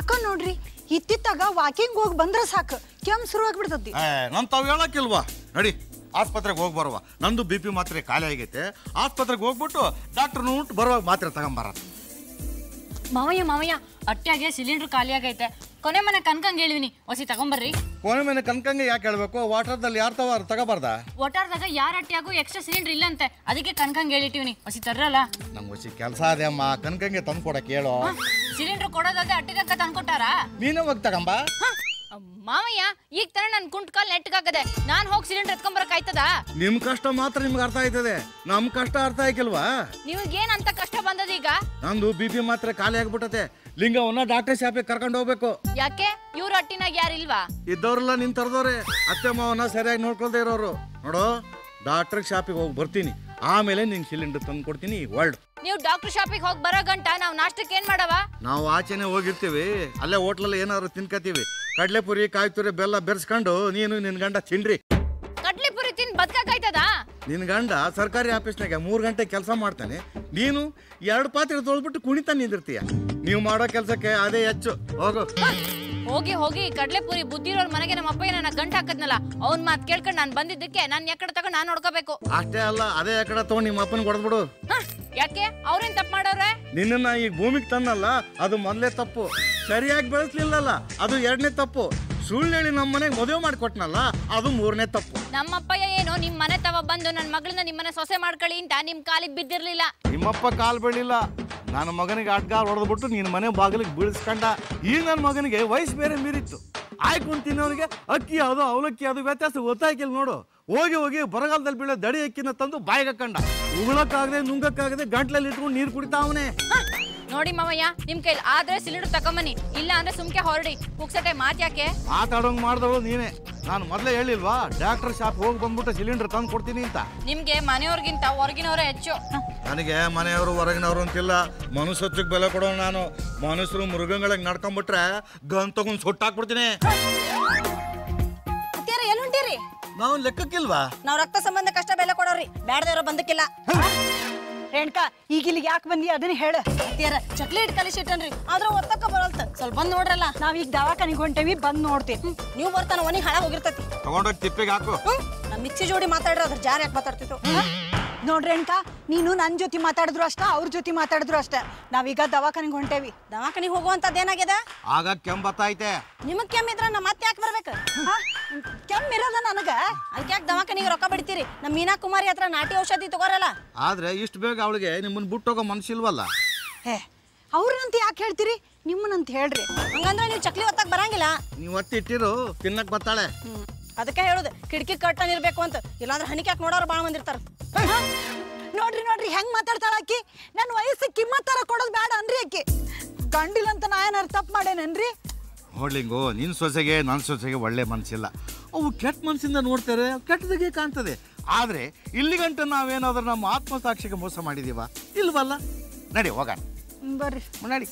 ಯಾಕೋ ನೋಡ್ರಿ ಇತ್ತಿತ್ತಾಗ ವಾಕಿಂಗ್ ಹೋಗಿ ಬಂದ್ರ ಸಾಕು ಕೆಮ್ಮು ಶುರು ಆಗ್ಬಿಡ್ತತಿ ಏ ನನ್ ತಾವ್ ಹೇಳಕ್ಕಿಲ್ವಾ ನಡಿ ಆಸ್ಪತ್ರೆಗೆ ಹೋಗಿ ಬರುವ ನಂದು ಬಿ ಪಿ ಮಾತ್ರೆ ಖಾಲಿ ಆಗೈತೆ ಆಸ್ಪತ್ರೆಗೆ ಹೋಗ್ಬಿಟ್ಟು ಡಾಕ್ಟರ್ ನೋಟ್ ಬರುವಾಗ ಮಾತ್ರೆ ತಗೊಂಬರ ಮಾವಯ್ಯ ಮಾವಯ್ಯ ಅಟ್ಟ್ಯಾಗೆ ಸಿಲಿಂಡರ್ ಖಾಲಿ ಆಗೈತೆ ಕೊನೆ ಮನೆ ಕನ್ಕಂಗ್ ಹೇಳಿವಿನಿ ಒಸಿ ತಗೊಂಬರ್ರಿ ಕೊನೆ ಮೇಲೆ ಕನ್ಕಂಗೆ ಯಾಕೆ ಹೇಳ್ಬೇಕು ವಾಟರ್ದಲ್ಲಿ ಯಾರು ತವ ತಗೋಬಾರ್ದ ಒಟ್ಟಾರ್ದಾಗ ಯಾರ ಅಟ್ಟಿಯಾಗೂ ಎಕ್ಸ್ಟ್ರಾ ಸಿಲಿಂಡರ್ ಇಲ್ಲಂತೆ ಅದಕ್ಕೆ ಕನ್ಕಂಗ್ ಹೇಳಿಟ್ಟಿವ್ನಿ ಒಸಿ ತರ್ರಲ್ಲ ನಂಗೆ ಹೊಸಿ ಕೆಲಸ ಅದೇ ಅಮ್ಮ ಕನ್ಕಂಗೆ ತಂದು ಕೊಡಕ್ಕೆ ಹೇಳು ಸಿಲಿಂಡರ್ ಕೊಡೋದಾದ್ರೆ ಅಟ್ಟಿಗಕ್ಕ ತಂದ್ಕೊಟ್ಟಾರ ನೀನೇ ಹೋಗಿ ತಗೊಂಬ ಮಾವಯ್ಯ ಈಗ ತರ ನನ್ ಕುಂಟ್ ಕಾಲ್ ನೆಟ್ಗಾಗದೆ ನಾನ್ ಹೋಗಿ ಸಿಲಿಂಡರ್ ಎತ್ಕೊಂಬರಕ್ ಆಯ್ತದ ನಿಮ್ ಕಷ್ಟ ಮಾತ್ರ ನಿಮ್ಗೆ ಅರ್ಥ ಆಯ್ತದೆ ನಮ್ ಕಷ್ಟ ಅರ್ಥ ಆಯ್ಕಿಲ್ವಾ ನಿಮಗೇನ್ ಅಂತ ಕಷ್ಟ ಬಂದದ ಈಗ ನಂದು ಬಿ ಪಿ ಮಾತ್ರೆ ಖಾಲಿ ಆಗ್ಬಿಟ್ಟತೆ ಲಿಂಗವನ್ನ ಡಾಕ್ಟರ್ ಶಾಪಿಗೆ ಕರ್ಕೊಂಡು ಹೋಗ್ಬೇಕು ಯಾಕೆ ಇವ್ರ ಅಟ್ಟಿನಾಗ ಯಾರಿಲ್ವಾ ಇದ್ದವ್ರೆಲ್ಲ ನಿನ್ ತರದವ್ರೆ ಅತ್ತೆ ಮಾವನ ಸರಿಯಾಗಿ ನೋಡ್ಕೊಳ್ದೇ ಇರೋರು ನೋಡು ಡಾಕ್ಟರ್ ಶಾಪಿಗೆ ಹೋಗಿ ಬರ್ತೀನಿ ಆಮೇಲೆ ನಿಂಗೆ ಸಿಲಿಂಡರ್ ತಂದು ಕೊಡ್ತೀನಿ ವರ್ಲ್ಡ್ ನೀವು ಡಾಕ್ಟರ್ ಶಾಪಿಗೆ ಹೋಗಿ ಬರೋ ಗಂಟ ನಾವ್ ನಾಷ್ಟಕ್ಕೆ ಏನ್ ಮಾಡವ ನಾವು ಆಚೆನೆ ಹೋಗಿರ್ತೀವಿ ಅಲ್ಲೇ ಹೋಟ್ಲಲ್ಲಿ ಏನಾದ್ರು ತಿನ್ಕತೀವಿ ಕಡ್ಲೆಪುರಿ ಕಾಯ್ತುರಿ ಬೆಲ್ಲ ಬೆರೆಸ್ಕೊಂಡು ನೀನು ನಿನ್ ಗಂಡ ತಿನ್ರಿ ಕಡ್ಲಿ ಪುರಿ ತಿನ್ ಬದ್ಕಾಯ್ತದ ನಿನ್ ಗಂಡ ಸರ್ಕಾರಿ ಆಫೀಸ್ನಾಗ ಮೂರು ಗಂಟೆ ಕೆಲಸ ಮಾಡ್ತಾನೆ ನೀನು ಎರಡು ಪಾತ್ರೆ ತೊಳ್ಬಿಟ್ಟು ಕುಣಿತಾ ನಿಂದಿರ್ತೀಯ ನೀವು ಮಾಡೋ ಕೆಲಸಕ್ಕೆ ಅದೇ ಹೆಚ್ಚು ಹೋಗು ಹೋಗಿ ಹೋಗಿ ಕಡ್ಲೆ ಪುರಿ ಬುದ್ಧಿರೋರ್ ಮನೆಗೆ ನಮ್ಮ ಅಪ್ಪಯ್ಯ ನನ್ನ ಗಂಟ ಹಾಕದ್ನಲ್ಲ ಅವ್ನ್ ಮಾತ್ ಕೇಳ್ಕೊಂಡ್ ನಾನ್ ಬಂದಿದ್ದಕ್ಕೆ ನಾನ್ ಯಾಕಡೆ ತಗೊಂಡ್ ನಾನ್ ನೋಡ್ಕೋಬೇಕು ಅಷ್ಟೇ ಅಲ್ಲ ಅದೇ ಆ ಕಡೆ ತಗೊಂಡು ನಿಮ್ಮ ಅಪ್ಪನ ಹೊಡೆದ್ಬಿಡು ಹ, ಯಾಕೆ ಅವ್ರೇನ್ ತಪ್ಪು ಮಾಡೋರೆ ನಿನ್ನನ್ನ ಈ ಭೂಮಿಗೆ ತನ್ನಲ್ಲ ಅದು ಮೊದಲೇ ತಪ್ಪು ಸರಿಯಾಗಿ ಬೆಳೆಸ್ಲಿಲ್ಲಲ್ಲ ಅದು ಎರಡನೇ ತಪ್ಪು ಸುಳ್ಳು ಹೇಳಿ ನಮ್ಮ ಮನೆಗೆ ಮದುವೆ ಮಾಡಿಕೊಟ್ನಲ್ಲ ಅದು ಮೂರನೇ ತಪ್ಪು ನಮ್ಮ ಅಪ್ಪಯ್ಯ ಏನೋ ನಿಮ್ ಮನೆ ತವ ಬಂದು ನನ್ ಮಗಳನ್ನ ನಿಮ್ಮನೆ ಸೊಸೆ ಮಾಡ್ಕೊಳ್ಳಿ ಅಂತ ನಿಮ್ ಕಾಲಿಗೆ ಬಿದ್ದಿರ್ಲಿಲ್ಲ ನಿಮ್ಮಪ್ಪ ಕಾಲ್ ಬೀಳಿಲ್ಲ ನನ್ನ ಮಗನಿಗೆ ಅಡ್ಗಾಲ್ ಹೊಡೆದ್ಬಿಟ್ಟು ನಿನ್ನ ಮನೆ ಬಾಗಿಲಿಗೆ ಬೀಳಿಸ್ಕೊಂಡ ಈ ನನ್ನ ಮಗನಿಗೆ ವಯಸ್ಸು ಬೇರೆ ಮೀರಿತ್ತು ಆಯ್ಕೊಂಡು ತಿನ್ನೋರಿಗೆ ಅಕ್ಕಿ ಅದು ಅವಲಕ್ಕಿ ಅದು ವ್ಯತ್ಯಾಸ ಗೊತ್ತಾಗಿಲ್ಲ ನೋಡು ಹೋಗಿ ಹೋಗಿ ಬರಗಾಲದಲ್ಲಿ ಬೀಳೋ ದಡಿ ಅಕ್ಕಿನ ತಂದು ಬಾಯಿಗೆ ಹಾಕೊಂಡ ಉಗುಳಕ್ಕಾಗದೆ ನುಂಗಕ್ಕಾಗದೆ ಗಂಟ್ಲಲ್ಲಿ ಇಟ್ಕೊಂಡು ನೀರು ಕುಡಿತಾವನೆ ಹ, ನೋಡಿ ಮಾವಯ್ಯ ನಿಮ್ ಕೈಲಿ ಆದ್ರೆ ಸಿಲಿಂಡರ್ ತಕೊಂಬನಿ ಇಲ್ಲ ಅಂದ್ರೆ ಸುಮ್ಕೆ ಹೊರಡಿ ಪುಕ್ಸಟೆ ಮಾತ್ ಯಾಕೆ ಮಾತಾಡೋಂಗ್ ಮಾಡ್ದವಳು ನೀನೇ ನಾನು ಮೊದಲೇ ಹೇಳಿಲ್ವಾ ಡಾಕ್ಟರ್ ಶಾಪ್ ಹೋಗಿ ಬಂದ್ಬಿಟ್ಟು ಸಿಲಿಂಡರ್ ತಂದು ಕೊಡ್ತೀನಿ ಅಂತ ನಿಮ್ಗೆ ಮನೆಯವ್ರಿಗಿಂತ ಹೊರಗಿನವರೇ ಹೆಚ್ಚು ನನಗೆ ಮನೆಯವರು ಹೊರಗಿನವರು ಅಂತಿಲ್ಲ ಮನುಷ್ಯತ್ವಕ್ಕೆ ಬೆಲೆ ಕೊಡೋ ನಾನು ಮನುಷ್ಯರು ಮೃಗಗಳಿಗೆ ನಡ್ಕೊಂಡ್ಬಿಟ್ರೆ ಗನ್ ತಗೊಂಡು ಸುಟ್ಟಾಕ್ಬಿಡ್ತೀನಿ ಅತ್ಯಾರ ಎಲ್ಲುಂಟಿರಿ ನಾವು ಲೆಕ್ಕಕ್ಕಿಲ್ವಾ ನಾವ್ ರಕ್ತ ಸಂಬಂಧ ಕಷ್ಟ ಬೆಲೆ ಕೊಡೋರಿ ಬ್ಯಾಡ್ದೇವ್ರ ಬಂದಕ್ಕಿಲ್ಲ ರೇಣುಕಾ ಈಗ ಇಲ್ಲಿಗೆ ಯಾಕೆ ಬಂದಿ ಅದನ್ನ ಹೇಳ ಅತ್ಯಾರ ಚಕ್ಲಿ ಇಟ್ಟು ಕಲಿಸಿಟ್ಟನ್ರಿ ಆದ್ರ ಒತ್ತಕ್ಕ ಬರಲ್ತ ಸ್ವಲ್ಪ ಬಂದ್ ನೋಡ್ರಲ್ಲ ನಾವೀಗ ದವಾಖಾನಿಗೆ ಹೊಂಟೇವಿ ಬಂದ್ ನೋಡ್ತೀವಿ ನೀವು ಬರ್ತಾನ ಒನಿಗೆ ಹಳ ಹೋಗಿರ್ತತಿ ತಗೊಂಡೋಗಿ ತಿಪ್ಪಿಗೆ ಹಾಕು ನಮ್ ಮಿಕ್ಸಿ ಜೋಡಿ ಮಾತಾಡ್ರ ಅದ್ರ ಜಾರ ಯಾಕೆ ಮಾತಾಡ್ತಿತ್ತು ನೋಡ್ರಿ ಅಣ್ಕ ನೀನು ನನ್ನ ಜೊತೆ ಮಾತಾಡಿದ್ರು ಅಷ್ಟ ಅವ್ರ ಜೊತೆ ಮಾತಾಡಿದ್ರು ಅಷ್ಟ ನಾವೀಗ ದವಾಖಾನಿಗೆ ಹೊಂಟೇವಿ ದವಾಖಾನಿಗೆ ಹೋಗುವಂತದ್ದು ಏನಾಗಿದೆ ಆಗ ಕೆಂಬತ್ತೈತೆ ನಿಮಗ್ ಕೆಮ್ಮಿದ್ರ ನಾ ಮತ್ತೆ ಯಾಕೆ ಬರ್ಬೇಕು ಕೆಮ್ಮಿರೋದ ನನಗ ಅದಕ್ಕೆ ಯಾಕೆ ದವಾಖಾನಿಗೆ ರೊಕ್ಕ ಬಿಡ್ತೀರಿ ನಮ್ಮ ಮೀನಾ ಕುಮಾರಿ ಹತ್ರ ನಾಟಿ ಔಷಧಿ ತಗೋರಲ್ಲ ಆದ್ರೆ ಇಷ್ಟು ಬೇಗ ಅವಳಿಗೆ ನಿಮ್ಮನ್ನ ಬಿಟ್ಟೋಗೋ ಮನ್ಸಿಲ್ವಲ್ಲ ಹೇ ಅವ್ರನ್ನಂತ ಯಾಕೆ ಹೇಳ್ತೀರಿ ನಿಮ್ಮನ್ನಂತ ಹೇಳ್ರಿ ಹಂಗಂದ್ರೆ ನೀವು ಚಕ್ಲಿ ಹೊತ್ತಕ್ ಬರಂಗಿಲ್ಲ ನೀವು ಒತ್ತಿಟ್ಟಿರು ತಿನ್ನಕ್ ಬರ್ತಾಳೆ ಹ್ಮ್. ಅದಕ್ಕೆ ಹೇಳುದು ಕಿಟಕಿ ಕಟ್ಟನ್ ಇರ್ಬೇಕು ಅಂತ ಇಲ್ಲಾಂದ್ರೆ ಹಣಿಕೆ ಹಾಕಿ ನೋಡೋರು ಭಾಳ ಮಂದಿರ್ತಾರ ನೋಡ್ರಿ ನೋಡ್ರಿ ಹೆಂಗ್ ಮಾತಾಡ್ತಾಳ ಆಕಿ ನನ್ನ ವಯಸ್ಸು ಕಿಮ್ಮತ್ತರ ಕೊಡೋದು ಬೇಡ ಅನ್ರಿ ಆಕಿ ಗಂಡಿಲ್ಲ ಅಂತ ನಾ ಏನಾರು ತಪ್ಪು ಮಾಡೇನನ್ರಿ ಹೋಡ್ಲಿಂಗು ನಿನ್ನ ಸೊಸೆಗೆ ನನ್ನ ಸೊಸೆಗೆ ಒಳ್ಳೆ ಮನಸ್ಸಿಲ್ಲ ಅವು ಕೆಟ್ಟ ಮನಸ್ಸಿಂದ ನೋಡ್ತಾರೆ ಕೆಟ್ಟದಾಗೆ ಕಾಣ್ತದೆ ಆದರೆ ಇಲ್ಲಿಗಂಟ ನಾವೇನಾದ್ರೂ ನಮ್ಮ ಆತ್ಮಸಾಕ್ಷಿಗೆ ಮೋಸ ಮಾಡಿದೀವ ಇಲ್ವಲ್ಲ ನಡಿ ಹೋಗೋಣ ಬರ್ರಿ ನಡಿ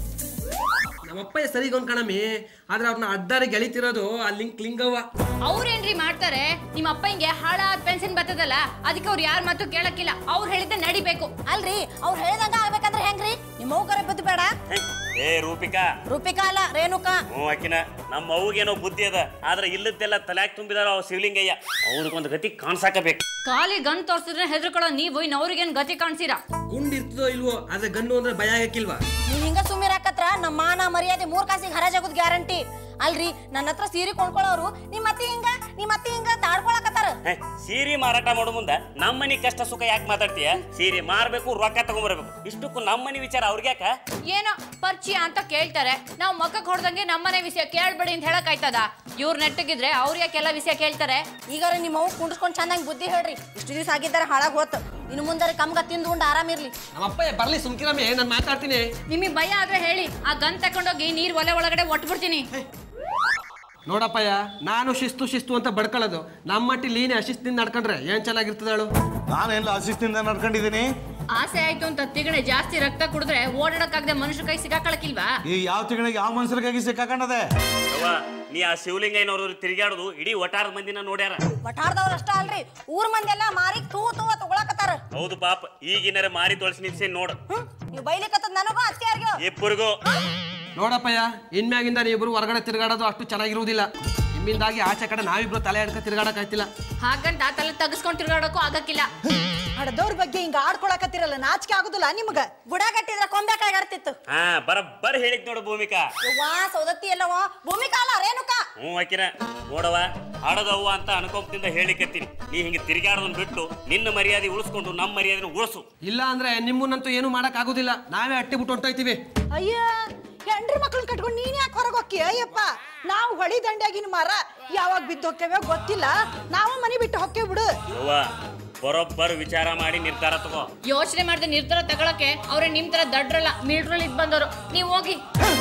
ನಮ್ಮಪ್ಪ ಸರಿಗ ಕಣಮಿ ಆದ್ರೆ ಅವ್ರನ್ನ ಅಡ್ಡಾರಿ ಗೆಳಿತಿರೋದು ಆ ಲಿಂಕ್ ಲಿಂಗವ್ವ ಅವ್ರೇನ್ರಿ ಮಾಡ್ತಾರೆ ನಿಮ್ಮ ಅಪ್ಪ ಹಿಂಗೆ ಹಾಳಾದ ಪೆನ್ಷನ್ ಬರ್ತದಲ್ಲ ಅದಕ್ಕೆ ಅವ್ರು ಯಾರ ಮಾತು ಕೇಳಕ್ಕಿಲ್ಲ ಅವ್ರು ಹೇಳಿದ್ದೆ ನಡಿಬೇಕು ಅಲ್ರಿ ಅವ್ರು ಹೇಳ್ದಂಗ ಆಗ್ಬೇಕಂದ್ರೆ ಹೆಂಗ್ರಿ ನಿಮ್ಮ ಅವ್ಗರೆ ಬುದ್ಧಿ ಬೇಡ ಏ ರೂಪಿಕಾ ರೂಪಿಕಾ ಅಲ್ಲ ರೇಣುಕಾ ಹ್ಞೂ ಆಕಿನ ನಮ್ಮ ಅವ್ಗೇನೋ ಬುದ್ಧಿ ಅದ ಆದ್ರೆ ಇಲ್ಲದ್ದೆಲ್ಲ ತಲ್ಯಾಕ್ ತುಂಬಿದಾರ ಅವ್ ಶಿವಲಿಂಗಯ್ಯ ಅವ್ರಿಗೊಂದು ಗತಿ ಕಾಣ್ಸಾಕಬೇಕು ಖಾಲಿ ಗನ್ ತೋರ್ಸಿದ್ರೆ ಹೆದರ್ಕೊಳ್ಳೋ ನೀವು ಇನ್ನು ಅವ್ರಿಗೇನ್ ಗತಿ ಕಾಣ್ಸಿರಾ ಗುಂಡ್ ಇರ್ತದೋ ಇಲ್ವೋ ಆದ್ರೆ ಗನ್ನು ಅಂದ್ರೆ ಭಯ ಆಗಕ್ಕಿಲ್ವಾ ನೀವ್ ಹಿಂಗ ಸುಮ್ಮನೆ ಹಾಕತ್ರ ನಮ್ಮ ಮಾನ ಮರ್ಯಾದೆ ಮೂರ್ ಕಾಸಿಗೆ ಹರಾಜಾಗೋದ್ ಗ್ಯಾರಂಟಿ ಅಲ್ರಿ ನನ್ನ ಹತ್ರ ಸೀರೆ ಕೊಂಡ್ಕೊಳ್ಳೋರು ನಿಮ್ಮ ಅತ್ತಿ ಹಿಂಗ ನಿಮ್ಮ ಅತ್ತಿ ಹಿಂಗ ತಾಡ್ಕೊಳಕತ್ತಾರ ಹೇ, ಸೀರೆ ಮಾರಾಟ ಮಾಡೋ ಮುಂದ ನಮ್ಮ ಮನಿ ಕಷ್ಟ ಸುಖ ಯಾಕೆ ಮಾತಾಡ್ತೀಯ ಸೀರೆ ಮಾರ್ಬೇಕು ರೊಕ್ಕ ತಗೊಂಬರ್ಬೇಕು ಇಷ್ಟಕ್ಕೂ ನಮ್ಮ ಮನಿ ವಿಚಾರ ಅವ್ರಿಗ್ಯಾಕ ಏನೋ ಪರಿಚಯ ಅಂತ ಕೇಳ್ತಾರೆ ನಾವು ಮಕ್ಕಕ್ ಹೊಡ್ದಂಗೆ ನಮ್ಮನೆ ವಿಷಯ ಕೇಳ್ಬೇಡಿ ಅಂತ ಹೇಳಕ್ ಆಯ್ತದ ಇವ್ರ ನೆಟ್ಟಗಿದ್ರೆ ಅವ್ರ ಯಾಕೆಲ್ಲ ವಿಷಯ ಕೇಳ್ತಾರೆ ಈಗ ನಿಮ್ಮ ಅವ್ವ ಕುಂಡ್ಸ್ಕೊಂಡ್ ಚೆನ್ನಾಗಿ ಬುದ್ಧಿ ಹೇಳ್ರಿ ಇಷ್ಟು ದಿವಸ ಆಗಿದ್ದಾರೆ ಹಾಳಾಗ್ ಹೋತ್ ಇನ್ನು ಮುಂದೆ ಕಮ್ಗ ತಿಂದು ಉಂಡು ಆರಾಮಿರ್ಲಿ ನಮ್ಮಪ್ಪ ಬರ್ಲಿ ಸುಮ್ಕಿರಮ್ಮೆ ನಾನು ಮಾತಾಡ್ತೀನಿ ನಿಮಗೆ ಭಯ ಆದ್ರೆ ಹೇಳಿ ಆ ಗನ್ ತಕೊಂಡೋಗಿ ನೀರ್ ಒಲೆ ಒಳಗಡೆ ಒಟ್ಬಿಡ್ತೀನಿ ನೋಡಪ್ಪಯ್ಯ ನಾನು ಶಿಸ್ತು ಶಿಸ್ತು ಅಂತ ಬಡ್ಕೊಳ್ಳೋದು ನಮ್ಮ ಮಟ್ಟಿ ಲೀನೆ ಅಶಿಸ್ತಿಂದ ನಡ್ಕೊಂಡ್ರೆ ಏನ್ ಚೆನ್ನಾಗಿರ್ತದಾಳು ನಾನೆಲ್ಲ ಅಸಿಸ್ಟಿಂದ ನಡ್ಕೊಂಡಿದ್ದೀನಿ ಆಸೆ ಆಯ್ತು ಅಂತ ತಿಗಣೆ ಜಾಸ್ತಿ ರಕ್ತ ಕುಡಿದ್ರೆ ಓಡಾಡಕ್ಕಾಗದೆ ಮನುಷ್ಯ ಕೈ ಸಿಗಾಕಳಕಿಲ್ವಾ ಈ ಯಾವ ತಿಂಗಳಿಗೆ ಯಾವ ಮನುಷ್ಯರಿಗಾಗಿ ಸಿಕ್ಕಾಕೊಂಡದೆ ಅವ್ವ ನೀ ಆ ಶಿವಲಿಂಗಯ್ಯನವ್ರು ತಿರುಗಾಡೋದು ಇಡೀ ಒಟಾರದ ಮಂದಿನ ನೋಡ್ಯಾರ ವಠಾರದವ್ರು ಅಷ್ಟ ಅಲ್ರಿ ಊರ್ ಮಂದಿ ಎಲ್ಲ ಮಾರಿ ತೂ ತೂ ತಗೊಳಕತ್ತಾರ ಹೌದು ಪಾಪ ಈಗಿನರ ಮಾರಿ ತೊಳಸಿ ನಿಲ್ಸಿ ನೋಡು ಹ್ಮ್ ನೀವು ಬೈಲಿಕತ್ತದ ನನಗೂ ಅತ್ತೆಯಾರ್ಗೂ ಇಬ್ಬರಿಗೂ ನೋಡಪ್ಪಯ್ಯ ಇನ್ಮ್ಯಾಗಿಂದ ನೀವಿಬ್ರು ಹೊರಗಡೆ ತಿರುಗಾಡೋದು ಅಷ್ಟು ಚೆನ್ನಾಗಿರುವುದಿಲ್ಲ ನಿಮ್ಮಿಂದಾಗಿ ಆಚೆ ಕಡೆ ನಾವಿಬ್ರು ತಲೆ ಹಿಡ್ಕ ತಿರುಗಾಡಕ್ಕಾಯ್ತಿಲ್ಲ ಹಾಗಂತ ತಲೆ ತಗಸ್ಕೊಂಡ್ ತಿರ್ಗಾಡಕ್ಕೂ ಆಗಕ್ಕಿಲ್ಲ ಹಡದವ್ರ ಬಗ್ಗೆ ಹಿಂಗ ಆಡ್ಕೊಳಕತ್ತಿರಲ್ಲ ನಾಚಿಕೆ ಆಗುದಿಲ್ಲ ನಿಮ್ಗ ಬುಡ ಕಟ್ಟಿದ್ರ ಕೊಂಬೇಕಾಗಿರ್ತಿತ್ತು ಹಾ ಬರಬ್ಬರ್ ಹೇಳಿದ್ ನೋಡು ಭೂಮಿಕಾ ವಾ ಸೌದತ್ತಿ ಎಲ್ಲವ ಭೂಮಿಕಾ ಅಲ್ಲ ರೇಣುಕಾ ಹ್ಞೂ ಆಕಿನ ನೋಡವ ಆಡದವ್ವ ಅಂತ ಅನ್ಕೊಂಬದಿಂದ ಹೇಳಿಕತ್ತೀನಿ ನೀ ಹಿಂಗೆ ತಿರುಗಾಡೋದನ್ನ ಬಿಟ್ಟು ನಿನ್ನ ಮರ್ಯಾದೆ ಉಳಿಸ್ಕೊಂಡು ನಮ್ಮ ಮರ್ಯಾದೆನ ಉಳಿಸು ಇಲ್ಲ ಅಂದ್ರೆ ನಿಮ್ಮನ್ನಂತೂ ಏನು ಮಾಡಕ್ ಆಗುದಿಲ್ಲ ನಾವೇ ಅಟ್ಟಿ ಬಿಟ್ಟು ಹೊಂಟೋಯ್ತೀವಿ ಅಯ್ಯ ಹೆಂಡ್ರಿ ಮಕ್ಳನ್ನ ಕಟ್ಕೊಂಡು ನೀನ್ ಯಾಕೆ ಹೊರಗೆ ಹೋಕ್ಕಿ ಅಯ್ಯಪ್ಪ ನಾವು ಹೊಳಿ ದಂಡ್ಯಾಗಿನ ಮರ ಯಾವಾಗ ಬಿದ್ದು ಹೋಕ್ಕೇವೆ ಗೊತ್ತಿಲ್ಲ ನಾವು ಮನಿ ಬಿಟ್ಟು ಹೊಕ್ಕೇವ್ ಬಿಡು ಯವ್ವ ಬರೋಬ್ಬರ್ ವಿಚಾರ ಮಾಡಿ ನಿರ್ಧಾರ ತಗೋ ಯೋಚನೆ ಮಾಡದೆ ನಿರ್ಧಾರ ತಗೊಳಕ್ಕೆ ಅವ್ರೆ ನಿಮ್ ತರ ದಡ್ರಲ್ಲ ಮಿಲ್ಟ್ರಲ್ಲಿ ಇದ್ ಬಂದವರು ನೀವ್ ಹೋಗಿ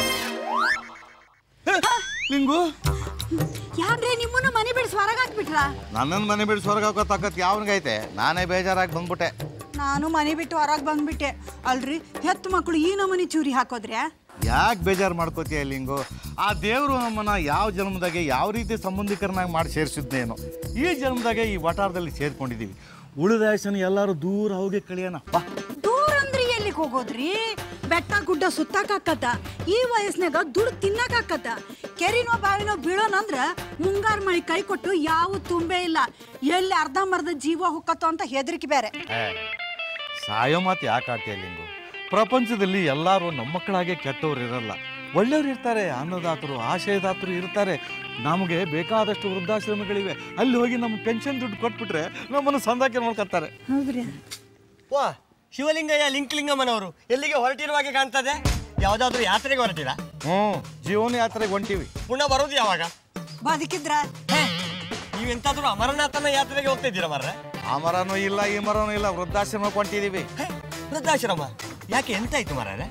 ನಿಂಗು ಯಾಕ್ರಿ ನಿಮ್ಮನ್ನ ಮನಿ ಬಿಡಿಸಿ ಹೊರಗೆ ಹಾಕ್ಬಿಟ್ರ ನನ್ನನ್ನು ಮನೆ ಬಿಡಿಸಿ ಹೊರಗೆ ಹಾಕೋ ತಾಕತ್ ಯಾವನಿಗೈತೆ ನಾನೇ ಬೇಜಾರಾಗಿ ಬಂದ್ಬಿಟ್ಟೆ ನಾನು ಮನಿ ಬಿಟ್ಟು ಹೊರಗೆ ಬಂದ್ಬಿಟ್ಟೆ ಅಲ್ರಿ ಹೆತ್ತು ಮಕ್ಕಳು ಈ ನಮನಿ ಚೂರಿ ಹಾಕೋದ್ರ್ಯಾ ಯಾಕೆ ಬೇಜಾರು ಮಾಡ್ಕೋತೀಯ ಲಿಂಗು ಆ ದೇವರು ನಮ್ಮನ್ನ ಯಾವ ಜನ್ಮದಾಗೆ ಯಾವ ರೀತಿ ಸಂಬಂಧಿಕರನ್ನಾಗಿ ಮಾಡಿ ಸೇರಿಸಿದ್ನೇನೋ ಈ ಜನ್ಮದಾಗೆ ಈ ವಟಾರದಲ್ಲಿ ಸೇರ್ಕೊಂಡಿದ್ದೀವಿ ಉಳಿದ ಆಯುಷನ ಎಲ್ಲರೂ ದೂರ ಹೋಗಿ ಕಳಿಯೋಣ ಬಾ ದೂರ ಅಂದ್ರಿ ಎಲ್ಲಿಗೆ ಹೋಗೋದ್ರಿ ಬೆಟ್ಟ ಗುಡ್ಡ ಸುತ್ತಾಕತ್ತ ಈ ವಯಸ್ಸಿನಾಗ ದುಡ್ಡು ತಿನ್ನಕಾಕತ್ತ ಕೆರಿನೋ ಬಾವಿನೋ ಬೀಳೋನಂದ್ರ ಮುಂಗಾರು ಮಳಿ ಕೈ ಕೊಟ್ಟು ಯಾವ ತುಂಬೆ ಇಲ್ಲ ಎಲ್ಲಿ ಅರ್ಧಂಬರ್ಧ ಜೀವ ಹೊಕ್ಕತ್ತೋ ಅಂತ ಹೆದರಿಕೆ ಬೇರೆ ಏ, ಸಾಯೋ ಮಾತು ಯಾಕೆ ಆಡ್ತೀಯ ಲಿಂಗು ಪ್ರಪಂಚದಲ್ಲಿ ಎಲ್ಲರೂ ನಮ್ಮ ಮಕ್ಕಳಾಗೆ ಕೆಟ್ಟವ್ರು ಇರಲ್ಲ ಒಳ್ಳೆಯವ್ರು ಇರ್ತಾರೆ ಅನ್ನದಾತರು ಆಶಯದಾತರು ಇರ್ತಾರೆ ನಮಗೆ ಬೇಕಾದಷ್ಟು ವೃದ್ಧಾಶ್ರಮಗಳಿವೆ ಅಲ್ಲಿ ಹೋಗಿ ನಮ್ಮ ಪೆನ್ಷನ್ ದುಡ್ಡು ಕೊಟ್ಬಿಟ್ರೆ ನಮ್ಮನ್ನು ಸಂದಾಕೆ ಮಾಡ್ಕೊತಾರೆ ಹೌದ್ರಿ ವಾ ಶಿವಲಿಂಗಯ್ಯ ಲಿಂಕ್ಲಿಂಗಮ್ಮನವರು ಎಲ್ಲಿಗೆ ಹೊರಟಿರುವ ಹಾಗೆ ಕಾಣ್ತದೆ ಯಾವುದಾದ್ರೂ ಯಾತ್ರೆಗೆ ಹೊರಟಿರಾ ಹ್ಞೂ ಜೀವನ ಯಾತ್ರೆಗೆ ಹೊಂಟೀವಿ ಪುನಃ ಬರೋದು ಯಾವಾಗ ಬದುಕಿದ್ರ ನೀವೆಂತಾದ್ರೂ ಅಮರನಾಥನ ಯಾತ್ರೆಗೆ ಹೋಗ್ತಾ ಇದ್ದೀರಾ ಮರ್ರೆ ಆ ಮರನೂ ಇಲ್ಲ ಈ ಮರನೂ ಇಲ್ಲ ವೃದ್ಧಾಶ್ರಮಕ್ಕೆ ಹೊಂಟಿದ್ದೀವಿ ಹೇ, ವೃದ್ಧಾಶ್ರಮ ಯಾಕೆ ಎಂತಾಯ್ತು ಮರ್ರೆ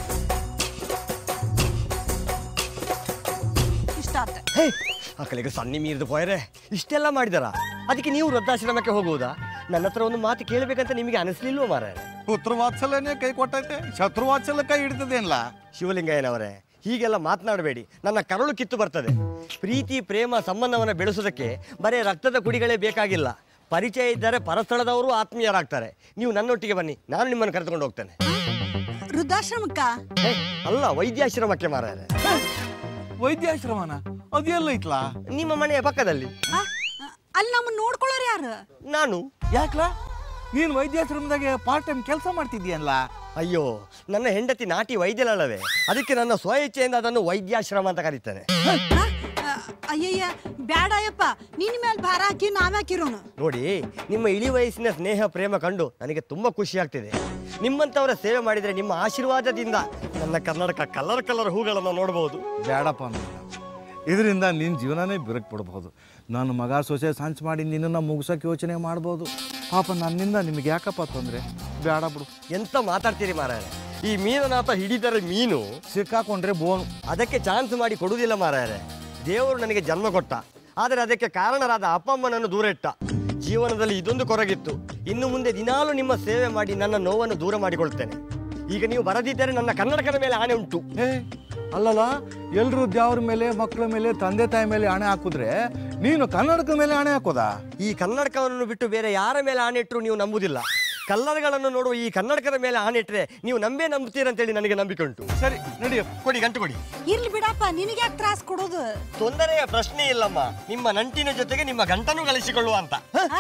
ಇಷ್ಟ ಆತ ಹೇ ಆ ಕಡೆಗೆ ಸನ್ನಿ ಮೀರಿದು ಪೋಯರೆ ಇಷ್ಟೆಲ್ಲ ಮಾಡಿದಾರ ಅದಕ್ಕೆ ನೀವು ವೃದ್ಧಾಶ್ರಮಕ್ಕೆ ಹೋಗುವುದಾ ನನ್ನ ಹತ್ರ ಒಂದು ಮಾತು ಕೇಳಬೇಕಂತ ನಿಮಗೆ ಅನಿಸ್ಲಿಲ್ವೋ ಮಾರ್ರೆ ಪುತ್ರ ವಾತ್ಸಲ್ಯನೇ ಕೈ ಕೊಟ್ಟೈತೆ ಶತ್ರು ವಾತ್ಸಲ್ಯ ಕೈ ಹಿಡಿತದೇನಲ್ಲ ಶಿವಲಿಂಗಯ್ಯನವರೇ ಹೀಗೆಲ್ಲ ಮಾತನಾಡಬೇಡಿ ನನ್ನ ಕರಳು ಕಿತ್ತು ಬರ್ತದೆ ಪ್ರೀತಿ ಪ್ರೇಮ ಸಂಬಂಧವನ್ನು ಬೆಳೆಸೋದಕ್ಕೆ ಬರೀ ರಕ್ತದ ಕುಡಿಗಳೇ ಬೇಕಾಗಿಲ್ಲ ಪರಿಚಯ ಇದ್ದರೆ ಪರಸ್ಥಳದವರು ಆತ್ಮೀಯರಾಗ್ತಾರೆ ನೀವು ನನ್ನೊಟ್ಟಿಗೆ ಬನ್ನಿ ನಾನು ನಿಮ್ಮನ್ನು ಕರೆದುಕೊಂಡು ಹೋಗ್ತೇನೆ ವೃದ್ಧಾಶ್ರಮಕ್ಕ ಹೇ, ಅಲ್ಲ ವೈದ್ಯಾಶ್ರಮಕ್ಕೆ ಮಾರಾಯ ವೈದ್ಯಾಶ್ರಮನ ಅದೆಲ್ಲ ಐತ್ಲಾ ನಿಮ್ಮ ಮನೆಯ ಪಕ್ಕದಲ್ಲಿ ಆ, ಆ, ಅಲ್ಲಿ ನಮ್ಮನ್ನ ನೋಡ್ಕೊಳ್ಳೋರು ಯಾರು ನಾನು ಯಾಕ್ಲಾ ನೀನು ವೈದ್ಯಾಶ್ರಮದಾಗೆ ಪಾರ್ಟ್ ಟೈಮ್ ಕೆಲಸ ಮಾಡ್ತಿದ್ದೀಯಲ್ಲ ಅಯ್ಯೋ ನನ್ನ ಹೆಂಡತಿ ನಾಟಿ ವೈದ್ಯಲಲ್ಲವೇ ಅದಕ್ಕೆ ನನ್ನ ಸ್ವ ಇಚ್ಛೆಯಿಂದ ಅದನ್ನು ವೈದ್ಯಾಶ್ರಮ ಅಂತ ಕರೀತೇನೆ ಆ, ಆ, ಅಯ್ಯಯ್ಯ ಬ್ಯಾಡಯ್ಯಪ್ಪ ನಿನ್ ಮೇಲೆ ಭಾರ ಹಾಕಿ ನಾವ್ಯಾಕಿರೋನು ನೋಡಿ ನಿಮ್ಮ ಇಳಿ ವಯಸ್ಸಿನ ಸ್ನೇಹ ಪ್ರೇಮ ಕಂಡು ನನಗೆ ತುಂಬಾ ಖುಷಿ ಆಗ್ತಿದೆ ನಿಮ್ಮಂಥವರ ಸೇವೆ ಮಾಡಿದರೆ ನಿಮ್ಮ ಆಶೀರ್ವಾದದಿಂದ ನನ್ನ ಕರ್ನಾಟಕ ಕಲರ್ ಕಲರ್ ಹೂಗಳನ್ನು ನೋಡಬಹುದು ಬೇಡಪ್ಪ ಇದರಿಂದ ನಿನ್ನ ಜೀವನನೇ ಬಿರುಕು ಬಿಡ್ಬೋದು ನನ್ನ ಮಗ ಸೊಸೆ ಸಂಚ್ ಮಾಡಿ ನಿನ್ನನ್ನು ಮುಗಿಸೋಕೆ ಯೋಚನೆ ಮಾಡ್ಬೋದು ಪಾಪ ನನ್ನಿಂದ ನಿಮಗೆ ಯಾಕಪ್ಪ ತೊಂದರೆ ಬೇಡ ಬಿಡು ಎಂತ ಮಾತಾಡ್ತೀರಿ ಮಾರಾಯ ಈ ಮೀನನಾಥ ಹಿಡಿದರೆ ಮೀನು ಸಿಕ್ಕಾಕೊಂಡ್ರೆ ಬೋನು ಅದಕ್ಕೆ ಚಾನ್ಸ್ ಮಾಡಿ ಕೊಡುವುದಿಲ್ಲ ಮಾರಾಯರೆ ದೇವರು ನನಗೆ ಜನ್ಮ ಕೊಟ್ಟ ಆದರೆ ಅದಕ್ಕೆ ಕಾರಣರಾದ ಅಪ್ಪಮ್ಮನನ್ನು ದೂರ ಇಟ್ಟ ಜೀವನದಲ್ಲಿ ಇದೊಂದು ಕೊರಗಿತ್ತು ಇನ್ನು ಮುಂದೆ ದಿನಾಲು ನಿಮ್ಮ ಸೇವೆ ಮಾಡಿ ನನ್ನ ನೋವನ್ನು ದೂರ ಮಾಡಿಕೊಳ್ತೇನೆ ಈಗ ನೀವು ಬರದಿದ್ದರೆ ನನ್ನ ಕನ್ನಡಕದ ಮೇಲೆ ಆಣೆ ಉಂಟು ಏ ಅಲ್ಲಲ್ಲ ಎಲ್ಲರೂ ದೇವ್ರ ಮೇಲೆ ಮಕ್ಕಳ ಮೇಲೆ ತಂದೆ ತಾಯಿ ಮೇಲೆ ಹಣೆ ಹಾಕಿದ್ರೆ ನೀನು ಕನ್ನಡಕದ ಮೇಲೆ ಹಣೆ ಹಾಕೋದಾ ಈ ಕನ್ನಡಕವನ್ನು ಬಿಟ್ಟು ಬೇರೆ ಯಾರ ಮೇಲೆ ಆಣೆ ಇಟ್ಟರು ನೀವು ನಂಬುದಿಲ್ಲ ಕಲ್ಲರ್ಗಳನ್ನು ನೋಡುವ ಈ ಕನ್ನಡಕದ ಮೇಲೆ ಆಣೆ ಇಟ್ಟರೆ ನೀವು ನಂಬೇ ನಂಬುತ್ತೀರಂತೇಳಿ ನನಗೆ ನಂಬಿಕೆ ಉಂಟು ಸರಿ ನಡಿಯ ಕೊಡಿ ಗಂಟು ಕೊಡಿ ಇರ್ಲಿ ಬಿಡಪ್ಪ ನಿನಗೆ ಯಾಕೆ ತ್ರಾಸ ಕೊಡೋದು ತೊಂದರೆಯ ಪ್ರಶ್ನೆ ಇಲ್ಲಮ್ಮ ನಿಮ್ಮ ನಂಟಿನ ಜೊತೆಗೆ ನಿಮ್ಮ ಗಂಟನ್ನು ಗಳಿಸಿಕೊಳ್ಳುವ ಅಂತ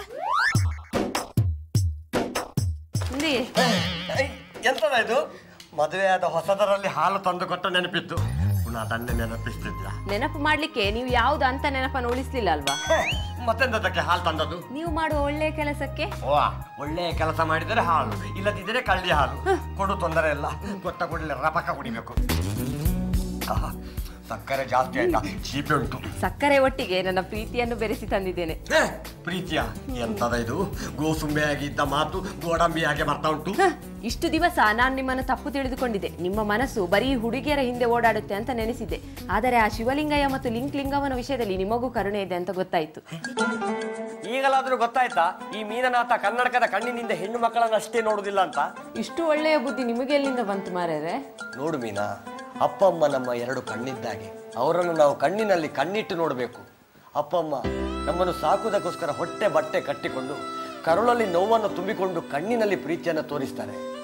ಎಂತದ ಇದು ಮದುವೆಯಾದ ಹೊಸದರಲ್ಲಿ ಹಾಲು ತಂದು ಕೊಟ್ಟ ನೆನಪಿತ್ತು ಪುನಃ ಅದನ್ನೇ ನೆನಪಿಸ್ತಿದ್ದ ನೆನಪು ಮಾಡ್ಲಿಕ್ಕೆ ನೀವು ಯಾವ್ದು ಅಂತ ನೆನಪನ್ನು ಉಳಿಸ್ಲಿಲ್ಲ ಅಲ್ವಾ ಮತ್ತೆಂದಕ್ಕೆ ಹಾಲು ತಂದದ್ದು ನೀವು ಮಾಡುವ ಒಳ್ಳೆಯ ಕೆಲಸಕ್ಕೆ ಓ ಒಳ್ಳೆಯ ಕೆಲಸ ಮಾಡಿದರೆ ಹಾಲು ಇಲ್ಲದಿದ್ದರೆ ಕಳ್ಳಿ ಹಾಲು ಕೊಡು ತೊಂದರೆ ಇಲ್ಲ ಕೊಟ್ಟ ಕೂಡಲೇ ರಪಕ ಕುಡಿಬೇಕು ಆಹಾ, ಸಕ್ಕರೆ ಜಾಸ್ತಿ ಆಯ್ತಾ ಚೀಪೆ ಉಂಟು ಸಕ್ಕರೆ ಒಟ್ಟಿಗೆ ನನ್ನ ಪ್ರೀತಿಯನ್ನು ಬೆರೆಸಿ ತಂದಿದ್ದೇನೆ ಏ, ಪ್ರೀತಿಯ ಎಂತದ ಇದು ಗೋಸುಂಬೆಯಾಗಿ ಇದ್ದ ಮಾತು ಗೋಡಂಬಿಯಾಗಿ ಬರ್ತಾ ಉಂಟು ಹ, ಇಷ್ಟು ದಿವಸ ನಾನು ನಿಮ್ಮನ್ನು ತಪ್ಪು ತಿಳಿದುಕೊಂಡಿದ್ದೆ ನಿಮ್ಮ ಮನಸ್ಸು ಬರೀ ಹುಡುಗಿಯರ ಹಿಂದೆ ಓಡಾಡುತ್ತೆ ಅಂತ ನೆನೆಸಿದ್ದೆ ಆದರೆ ಆ ಶಿವಲಿಂಗಯ್ಯ ಮತ್ತು ಲಿಂಕ್ ಲಿಂಗವನ ವಿಷಯದಲ್ಲಿ ನಿಮಗೂ ಕರುಣೆ ಇದೆ ಅಂತ ಗೊತ್ತಾಯ್ತು ಈಗಲಾದ್ರೂ ಗೊತ್ತಾಯ್ತಾ ಈ ಮೀನನಾಥ ಕನ್ನಡಕದ ಕಣ್ಣಿನಿಂದ ಹೆಣ್ಣು ಮಕ್ಕಳನ್ನಷ್ಟೇ ನೋಡುದಿಲ್ಲ ಅಂತ ಇಷ್ಟು ಒಳ್ಳೆಯ ಬುದ್ಧಿ ನಿಮಗೆ ಎಲ್ಲಿಂದ ಬಂತು ಮಾರ್ಯಾರೆ ನೋಡು ಮೀನಾ ಅಪ್ಪಮ್ಮ ನಮ್ಮ ಎರಡು ಕಣ್ಣಿದ್ದಾಗೆ ಅವರನ್ನು ನಾವು ಕಣ್ಣಿನಲ್ಲಿ ಕಣ್ಣಿಟ್ಟು ನೋಡಬೇಕು ಅಪ್ಪಮ್ಮ ನಮ್ಮನ್ನು ಸಾಕುವುದಕ್ಕೋಸ್ಕರ ಹೊಟ್ಟೆ ಬಟ್ಟೆ ಕಟ್ಟಿಕೊಂಡು ಕರುಳಲ್ಲಿ ನೋವನ್ನು ತುಂಬಿಕೊಂಡು ಕಣ್ಣಿನಲ್ಲಿ ಪ್ರೀತಿಯನ್ನು ತೋರಿಸ್ತಾರೆ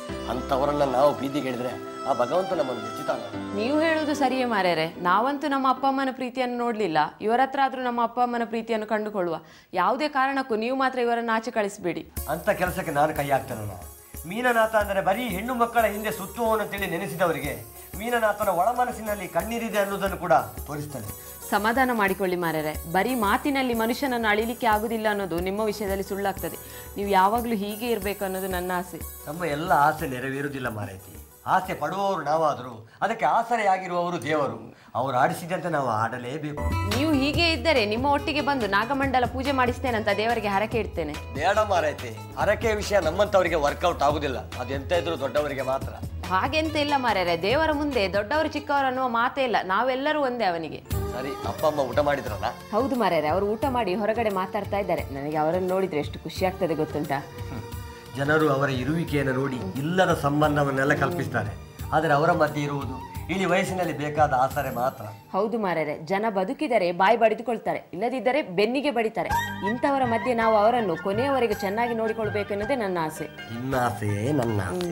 ಅಂಥವರನ್ನ ನಾವು ಬೀದಿಗೆ ಹಿಡಿದ್ರೆ ಆ ಭಗವಂತ ನಮ್ಮನ್ನು ಮೆಚ್ಚುತ್ತಾನ ನೀವು ಹೇಳುವುದು ಸರಿಯೇ ಮಾರ್ಯಾರೆ ನಾವಂತೂ ನಮ್ಮ ಅಪ್ಪ ಅಮ್ಮನ ಪ್ರೀತಿಯನ್ನು ನೋಡಲಿಲ್ಲ ಇವರ ಹತ್ರ ಆದ್ರೂ ನಮ್ಮ ಅಪ್ಪ ಅಮ್ಮನ ಪ್ರೀತಿಯನ್ನು ಕಂಡುಕೊಳ್ಳುವ ಯಾವುದೇ ಕಾರಣಕ್ಕೂ ನೀವು ಮಾತ್ರ ಇವರನ್ನು ಆಚೆ ಕಳಿಸಬೇಡಿ ಅಂತ ಕೆಲಸಕ್ಕೆ ನಾನು ಕೈ ಹಾಕ್ತೇನಲ್ಲ ಮೀನನಾಥ ಅಂದರೆ ಬರೀ ಹೆಣ್ಣು ಮಕ್ಕಳ ಹಿಂದೆ ಸುತ್ತುವವನಂತೇಳಿ ನೆನೆಸಿದವರಿಗೆ ಮೀನನಾಥನ ಒಳ ಮನಸ್ಸಿನಲ್ಲಿ ಕಣ್ಣೀರಿದೆ ಅನ್ನೋದನ್ನು ಕೂಡ ತೋರಿಸ್ತಾನೆ ಸಮಾಧಾನ ಮಾಡಿಕೊಳ್ಳಿ ಮಾರ್ಯಾರೆ ಬರೀ ಮಾತಿನಲ್ಲಿ ಮನುಷ್ಯನನ್ನು ಅಳಿಲಿಕ್ಕೆ ಆಗುದಿಲ್ಲ ಅನ್ನೋದು ನಿಮ್ಮ ವಿಷಯದಲ್ಲಿ ಸುಳ್ಳಾಗ್ತದೆ ನೀವು ಯಾವಾಗಲೂ ಹೀಗೆ ಇರಬೇಕು ಅನ್ನೋದು ನನ್ನ ಆಸೆ ನಮ್ಮ ಎಲ್ಲ ಆಸೆ ನೆರವೇರುವುದಿಲ್ಲ ಮಾರೈತಿ ಆಸೆ ಪಡುವವರು ನಾವಾದರೂ ಅದಕ್ಕೆ ಆಸರೆಯಾಗಿರುವವರು ದೇವರು ಅವರು ಆಡಿಸಿದಂತೆ ನಾವು ಆಡಲೇಬೇಕು ನೀವು ಹೀಗೆ ಇದ್ದರೆ ನಿಮ್ಮ ಒಟ್ಟಿಗೆ ಬಂದು ನಾಗಮಂಡಲ ಪೂಜೆ ಮಾಡಿಸ್ತೇನಂತ ದೇವರಿಗೆ ಹರಕೆ ಇಡ್ತೇನೆ ಬೇಡ ಮಾರೈತಿ ಹರಕೆ ವಿಷಯ ನಮ್ಮಂಥವರಿಗೆ ವರ್ಕೌಟ್ ಆಗುದಿಲ್ಲ ಅದೆಂತ ಇದ್ರು ದೊಡ್ಡವರಿಗೆ ಮಾತ್ರ ಹಾಗೆಂತ ಇಲ್ಲ ಮಾರ್ಯಾರೆ ದೇವರ ಮುಂದೆ ದೊಡ್ಡವರು ಚಿಕ್ಕವರು ಅನ್ನುವ ಮಾತೇ ಇಲ್ಲ ನಾವೆಲ್ಲರೂ ಒಂದೇ ಅವನಿಗೆ ಸರಿ ಅಪ್ಪ ಅಮ್ಮ ಊಟ ಮಾಡಿದ್ರಲ್ಲ ಹೌದು ಮಾರ್ಯಾರೆ ಅವರು ಊಟ ಮಾಡಿ ಹೊರಗಡೆ ಮಾತಾಡ್ತಾ ಇದ್ದಾರೆ ನನಗೆ ಅವರನ್ನು ನೋಡಿದ್ರೆ ಎಷ್ಟು ಖುಷಿ ಆಗ್ತದೆ ಗೊತ್ತುಂಟಾ ಜನರು ಅವರ ಇರುವಿಕೆಯನ್ನು ನೋಡಿ ಇಲ್ಲದ ಸಂಬಂಧವನ್ನೆಲ್ಲ ಕಲ್ಪಿಸ್ತಾರೆ ಆದರೆ ಅವರ ಮಧ್ಯೆ ಇರುವುದು ಇಳಿ ವಯಸ್ಸಿನಲ್ಲಿ ಬೇಕಾದ ಆಸರೆ ಮಾತ್ರ ಹೌದು ಮಾರ್ಯಾರೆ ಜನ ಬದುಕಿದರೆ ಬಾಯಿ ಬಡಿದುಕೊಳ್ತಾರೆ ಇಲ್ಲದಿದ್ದರೆ ಬೆನ್ನಿಗೆ ಬಡಿತಾರೆ ಇಂಥವರ ಮಧ್ಯೆ ನಾವು ಅವರನ್ನು ಕೊನೆಯವರೆಗೆ ಚೆನ್ನಾಗಿ ನೋಡಿಕೊಳ್ಬೇಕೆನ್ನೋದೇ ನನ್ನ ಆಸೆ ಇನ್ನಾಸೆಯೇ ನನ್ನ ಆಸೆ.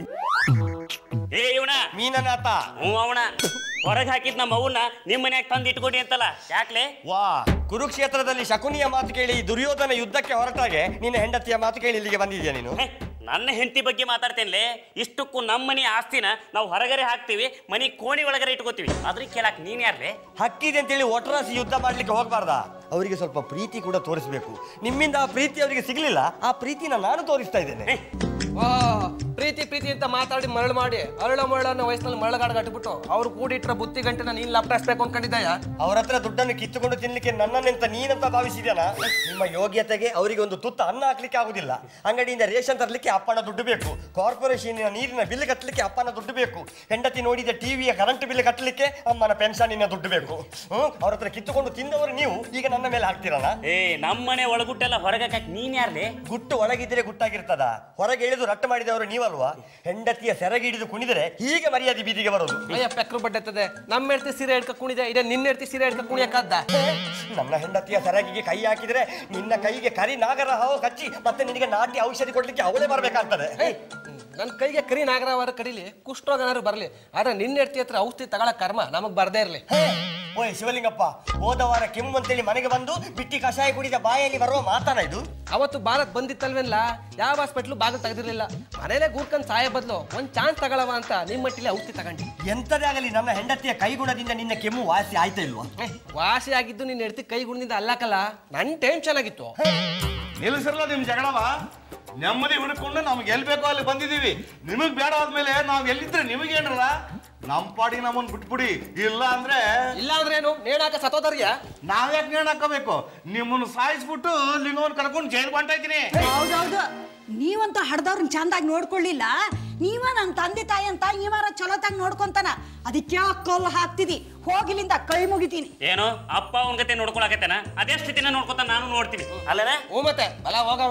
ಏ ಇವನ ಮೀನನಾಥ ಹ್ಞೂ ಅವನ ಹೊರಗೆ ಹಾಕಿದ್ ನಮ್ಮ ಅವನ್ನ ನಿಮ್ಮ ಮನ್ಯಾಗ ತಂದು ಇಟ್ಕೊಡಿ ಅಂತಲ್ಲ ಯಾಕ್ಲೆ ವಾ ಕುರುಕ್ಷೇತ್ರದಲ್ಲಿ ಶಕುನಿಯ ಮಾತು ಕೇಳಿ ದುರ್ಯೋಧನ ಯುದ್ಧಕ್ಕೆ ಹೊರಟಾಗೆ ನಿನ್ನ ಹೆಂಡತಿಯ ಮಾತು ಕೇಳಿ ಇಲ್ಲಿಗೆ ಬಂದಿದ್ಯಾ ನೀನು ಹೇ, ನನ್ನ ಹೆಂಡತಿ ಬಗ್ಗೆ ಮಾತಾಡ್ತೇನೆ ಇಷ್ಟಕ್ಕೂ ನಮ್ಮ ಮನೆ ಆಸ್ತಿನ ನಾವು ಹೊರಗರೆ ಹಾಕ್ತಿವಿ ಮನಿ ಕೋಣಿ ಒಳಗರೆ ಇಟ್ಕೋತೀವಿ ಅದ್ರ ಕೇಳಾಕ್ ನೀನ್ ಯಾರ್ಲೆ ಹಕ್ಕಿದೆ ಅಂತೇಳಿ ಒಟ್ಟರಾಸಿ ಯುದ್ಧ ಮಾಡ್ಲಿಕ್ಕೆ ಹೋಗಬಾರ್ದಾ ಅವರಿಗೆ ಸ್ವಲ್ಪ ಪ್ರೀತಿ ಕೂಡ ತೋರಿಸಬೇಕು ನಿಮ್ಮಿಂದ ಆ ಪ್ರೀತಿ ಅವರಿಗೆ ಸಿಗ್ಲಿಲ್ಲ ಆ ಪ್ರೀತಿನ ನಾನು ತೋರಿಸ್ತಾ ಇದ್ದೇನೆ ವಾ ಪ್ರೀತಿ ಪ್ರೀತಿ ಅಂತ ಮಾತಾಡಿ ಮರಳು ಮಾಡಿ ಅರಳ ಮರಳ ಅನ್ನೋ ವಯಸ್ಸಿನಲ್ಲಿ ಮರಳಗಾಡ ಗಟ್ಟಿಬಿಟ್ಟು ಅವ್ರು ಕೂಡಿಟ್ರ ಬುತ್ತಿ ಗಂಟೆನ ನೀನ್ ಲಪ್ಟಾಯಿಸ್ಬೇಕು ಅನ್ಕೊಂಡಿದ್ದಾಯ ಅವ್ರ ಹತ್ರ ದುಡ್ಡನ್ನು ಕಿತ್ತುಕೊಂಡು ತಿನ್ಲಿಕ್ಕೆ ನನ್ನನ್ನೆಂತ ನೀನಂತ ಭಾವಿಸಿದ್ಯಾನ ನಿಮ್ಮ ಯೋಗ್ಯತೆಗೆ ಅವರಿಗೆ ಒಂದು ತುತ್ತ ಅನ್ನ ಹಾಕ್ಲಿಕ್ಕೆ ಆಗುದಿಲ್ಲ ಅಂಗಡಿಯಿಂದ ರೇಷನ್ ತರಲಿಕ್ಕೆ ಅಪ್ಪನ ದುಡ್ಡು ಬೇಕು ಕಾರ್ಪೊರೇಷನ್ ನೀರಿನ ಬಿಲ್ ಕಟ್ಟಲಿಕ್ಕೆ ಅಪ್ಪನ ದುಡ್ಡು ಬೇಕು ಹೆಂಡತಿ ನೋಡಿದ ಟಿವಿಯ ಕರೆಂಟ್ ಬಿಲ್ ಕಟ್ಟಲಿಕ್ಕೆ ಅಮ್ಮನ ಪೆನ್ಷನ್ನಿನ ದುಡ್ಡು ಬೇಕು ಹ್ಮ್ ಅವ್ರ ಹತ್ರ ಕಿತ್ತುಕೊಂಡು ತಿಂದವರು ನೀವು ಈಗ ನನ್ನ ಮೇಲೆ ಹಾಕ್ತಿರಲ್ಲ ಏ ನಮ್ಮನೆ ಒಳಗುಟ್ಟೆಲ್ಲ ಹೊರಗೆ ಹಾಕಿ ನೀನ್ ಯಾರ್ಲೆ ಗುಟ್ಟು ಒಳಗಿದ್ರೆ ಗುಟ್ಟಾಗಿರ್ತದ ಹೊರಗೆ ಇಳಿದು ರಟ್ಟು ಮಾಡಿದವರು ನೀವಲ್ವಾ ಹೆಂಡತಿಯ ಸೆರಗಿ ಹಿಡಿದು ಕುಣಿದರೆ ಹೀಗೆ ಮರ್ಯಾದೆ ಬೀದಿಗೆ ಬರೋದು ಅಯ್ಯ ಪೆಕ್ರು ಬಡ್ಡೆತ್ತದೆ ನಮ್ಮ ಹೆಡ್ತಿ ಸೀರೆ ಹಿಡ್ಕ ಕುಣಿದೆ ಇದೇ ನಿನ್ನ ಹೆಡ್ತಿ ಸೀರೆ ಹಿಡ್ಕ ಕುಣಿಯಕ್ಕಾದ್ದ ನನ್ನ ಹೆಂಡತಿಯ ಸೆರಗಿಗೆ ಕೈ ಹಾಕಿದ್ರೆ ನಿನ್ನ ಕೈಗೆ ಕರಿ ನಾಗರ ಹಾವು ಕಚ್ಚಿ ಮತ್ತೆ ನಿನಗೆ ನಾಟಿ ಔಷಧಿ ಕೊಡ್ಲಿಕ್ಕೆ ಅವಳೇ ಬರ್ಬೇಕಾಗ್ತದೆ ನನ್ನ ಕೈಗೆ ಕರಿ ನಾಗರವಾರ ಕಡಿಲಿ ಕುಷ್ಠರೋಗನಾರು ಬರಲಿ ಆದ್ರೆ ನಿನ್ನ ಹೆಡ್ತಿ ಹತ್ರ ಔಷಧಿ ತಗೊಳ ಕರ್ಮ ನಮಗ್ ಬರ್ದೇ ಇರ್ಲಿ ಹೇ, ಓಯ್ ಶಿವಲಿಂಗಪ್ಪ ಹೋದ ವಾರ ಕೆಮ್ಮು ಅಂತೇಳಿ ಮನೆಗೆ ಬಂದು ಬಿಟ್ಟಿ ಕಷಾಯ ಕುಡಿದ ಬಾಯಲ್ಲಿ ಬರುವ ಮಾತಾನ ಇದು ಅವತ್ತು ಭಾರತ್ ಬಂದಿತ್ತಲ್ವೇನ್ಲ ಯಾವ ಹಾಸ್ಪಿಟ್ಲು ಬಾಗಿಲು ತೆಗೆದಿರ್ಲಿಲ್ಲ ಮನೇಲೆ ಗೂರ್ಕಂಡ್ ಸಾಯ ಬದಲು ಒಂದ್ ಚಾನ್ಸ್ ತಗೊಳವ ಅಂತ ನಿಮ್ಮ ಮಟ್ಟಿಲಿ ಔಷಧಿ ತಗೊಂಡಿ ಎಂತದೇ ಆಗಲಿ ನನ್ನ ಹೆಂಡತಿಯ ಕೈಗುಣದಿಂದ ನಿನ್ನ ಕೆಮ್ಮು ವಾಸಿ ಆಯ್ತಾ ಇಲ್ವಾ ಏ, ವಾಸಿ ಆಗಿದ್ದು ನಿನ್ನ ಹೆಡ್ತಿ ಕೈ ಗುಣದಿಂದ ಅಲ್ಲಕಲ್ಲ ನನ್ ಟೆನ್ಷನ್ ಆಗಿತ್ತು ನಿಲ್ಲಿಸಿರಲ್ಲ ನಿಮ್ ಜಗಳವ ನೆಮ್ಮದಿ ಹುಡುಕೊಂಡು ನಮ್ಗೆ ಎಲ್ಲಿ ಬೇಕೋ ಅಲ್ಲಿ ಬಂದಿದೀವಿ ನಿಮಗ್ ಬೇಡ ಆದ್ಮೇಲೆ ನಾವ್ ಎಲ್ಲಿದ್ರೆ ನಿಮಗೇನ್ರಲ್ಲ ನಮ್ ಪಾಡಿಗೆ ನಮ್ಮನ್ ಬಿಟ್ಬಿಡಿ ಇಲ್ಲ ಅಂದ್ರೆ ಇಲ್ಲ ಅಂದ್ರೇನು ನೇಣಾಕ ಸತೋದರ್ಯ ನಾವ್ಯಾಕೆ ನೇಣ್ ಹಾಕೋಬೇಕು ನಿಮ್ಮನ್ನ ಸಾಯಿಸ್ಬಿಟ್ಟು ಲಿಂಗವನ್ ಕರ್ಕೊಂಡು ಜೈಲ್ ಬಂಟೈತೀನಿ ಹೌದೌದು ನೀವಂತ ಹಡ್ದವ್ರನ್ನ ಚಂದಾಗಿ ನೋಡ್ಕೊಳ್ಳಿಲ್ಲ ನೀವ ನನ್ನ ತಂದೆ ತಾಯಿ ಅಂತ ಇವಾರ ಚಲೋತಾಗಿ ನೋಡ್ಕೊಂತಾನ ಅದಕ್ಕೆ ಕಲ್ಲು ಹಾಕ್ತಿದಿ ಹೋಗಿಲಿಂದ ಕೈ ಮುಗಿತೀನಿ ಏನೋ ಅಪ್ಪ ಅವನ ಗತೆ ನೋಡ್ಕೊಳಕತ್ತೇನ ಅದೇ ಸ್ಥಿತಿನ ನೋಡ್ಕೊತ ನಾನು ನೋಡ್ತೀನಿ ಅಲ್ಲದ ಹ್ಞೂ ಮತ್ತೆ ಬಲ ಹೋಗ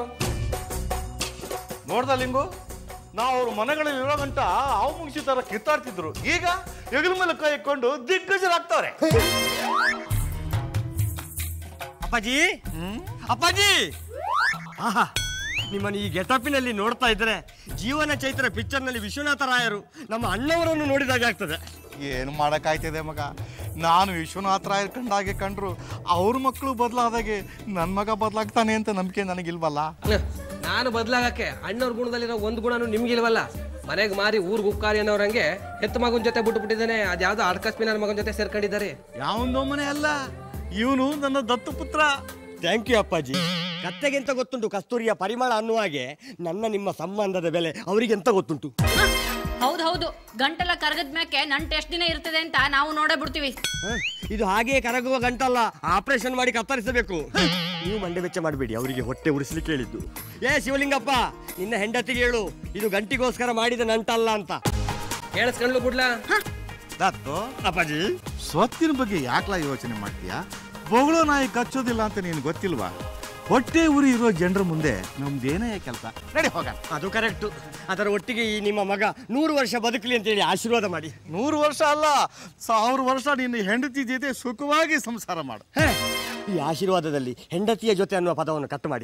ನೋಡ್ದ ಲಿಂಗು ನಾವು ಅವ್ರ ಮನೆಗಳಲ್ಲಿ ಇರೋ ಗಂಟ ಹಾವು ಮುಗಿಸಿ ತರ ಕಿತ್ತಾಡ್ತಿದ್ರು ಈಗ ಹೆಗಲ ಮೇಲೆ ಕೈ ಇಟ್ಕೊಂಡು ದಿಗ್ಗಜರಾಗ್ತವ್ರೆ ಅಪ್ಪಾಜಿ ಅಪ್ಪಾಜಿ ಆಹಾ ನಿಮ್ಮನ್ನು ಈ ಗೆಟಪಿನಲ್ಲಿ ನೋಡ್ತಾ ಇದ್ರೆ ಜೀವನ ಚೈತ್ರ ಪಿಕ್ಚರ್ನಲ್ಲಿ ವಿಶ್ವನಾಥ ರಾಯರು ನಮ್ಮ ಅಣ್ಣವರನ್ನು ನೋಡಿದಾಗೆ ಆಗ್ತದೆ ಏನು ಮಾಡೋಕ್ಕಾಯ್ತದೆ ಮಗ ನಾನು ವಿಶ್ವನಾಥ ರಾಯರ್ ಕಂಡಾಗೆ ಕಂಡ್ರು ಅವ್ರ ಮಕ್ಕಳು ಬದಲಾದಾಗೆ ನನ್ನ ಮಗ ಬದಲಾಗ್ತಾನೆ ಅಂತ ನಂಬಿಕೆ ನನಗಿಲ್ವಲ್ಲ ನಾನು ಬದಲಾಗಕ್ಕೆ ಅಣ್ಣವ್ರ ಗುಣದಲ್ಲಿರೋ ಒಂದು ಗುಣನು ನಿಮ್ಗಿಲ್ವಲ್ಲ ಮನೆಗೆ ಮಾರಿ ಊರ್ಗ್ ಉಕ್ಕಾರಿ ಅನ್ನೋರಂಗೆ ಹೆತ್ತ ಮಗನ ಜೊತೆ ಬಿಟ್ಟು ಬಿಟ್ಟಿದ್ದಾನೆ ಅದ್ಯಾವ್ದೋ ಅಡ್ಕಸ್ಪಿನ ಮಗನ ಜೊತೆ ಸೇರ್ಕೊಂಡಿದ್ದಾರೆ ಯಾವನೋ ಮನೆ ಅಲ್ಲ ಇವನು ನನ್ನ ದತ್ತು ಪುತ್ರ ಥ್ಯಾಂಕ್ ಯು ಅಪ್ಪಾಜಿ ಕತ್ತೆಗೆಂತ ಗೊತ್ತುಂಟು ಕಸ್ತೂರಿಯ ಪರಿಮಳ ಅನ್ನುವ ಹಾಗೆ ನನ್ನ ನಿಮ್ಮ ಸಂಬಂಧದ ಬೆಲೆ ಅವರಿಗೆಂತ ಗೊತ್ತುಂಟು ಹೌದು ಹೌದು ಗಂಟೆಲ್ಲ ಕರಗದ ಮ್ಯಾಕೆ ನನ್ ಎಷ್ಟು ದಿನ ಇರ್ತದೆ ಅಂತ ನಾವು ನೋಡೇ ಬಿಡ್ತೀವಿ ಹ? ಇದು ಹಾಗೆಯೇ ಕರಗುವ ಗಂಟಲ್ಲ ಆಪರೇಷನ್ ಮಾಡಿ ಕತ್ತರಿಸಬೇಕು ನೀವು ಮಂಡೆ ವೆಚ್ಚ ಮಾಡಬೇಡಿ ಅವರಿಗೆ ಹೊಟ್ಟೆ ಉರಿಸ್ಲಿಕ್ಕೆ ಹೇಳಿದ್ದು ಏ ಶಿವಲಿಂಗಪ್ಪ ನಿನ್ನ ಹೆಂಡತಿಗೆ ಹೇಳು ಇದು ಗಂಟಿಗೋಸ್ಕರ ಮಾಡಿದ ನಂಟಲ್ಲ ಅಂತ ಕೇಳಿಸ್ಕೊಂಡ್ಲು ಬಿಡ್ಲಾ ದತ್ತು ಅಪ್ಪಾಜಿ ಸ್ವತ್ತಿನ ಬಗ್ಗೆ ಯಾಕ್ಲ ಯೋಚನೆ ಮಾಡ್ತೀಯಾ ಬೊಗಳೋ ನಾಯಿ ಕಚ್ಚೋದಿಲ್ಲ ಅಂತ ನೀನು ಗೊತ್ತಿಲ್ವಾ ಹೊಟ್ಟೆ ಉರಿ ಇರೋ ಜನರ ಮುಂದೆ ನಮ್ದೇನೇ ಕೆಲಸ ನಡಿ ಹೋಗೋಣ ಅದು ಕರೆಕ್ಟು ಅದರ ಒಟ್ಟಿಗೆ ಈ ನಿಮ್ಮ ಮಗ ನೂರು ವರ್ಷ ಬದುಕಲಿ ಅಂತೇಳಿ ಆಶೀರ್ವಾದ ಮಾಡಿ ನೂರು ವರ್ಷ ಅಲ್ಲ ಸಾವಿರ ವರ್ಷ ನಿನ್ನ ಹೆಂಡತಿ ಜೊತೆ ಸುಖವಾಗಿ ಸಂಸಾರ ಮಾಡು ಹೇ, ಈ ಆಶೀರ್ವಾದದಲ್ಲಿ ಹೆಂಡತಿಯ ಜೊತೆ ಅನ್ನುವ ಪದವನ್ನು ಕಟ್ಟು ಮಾಡಿ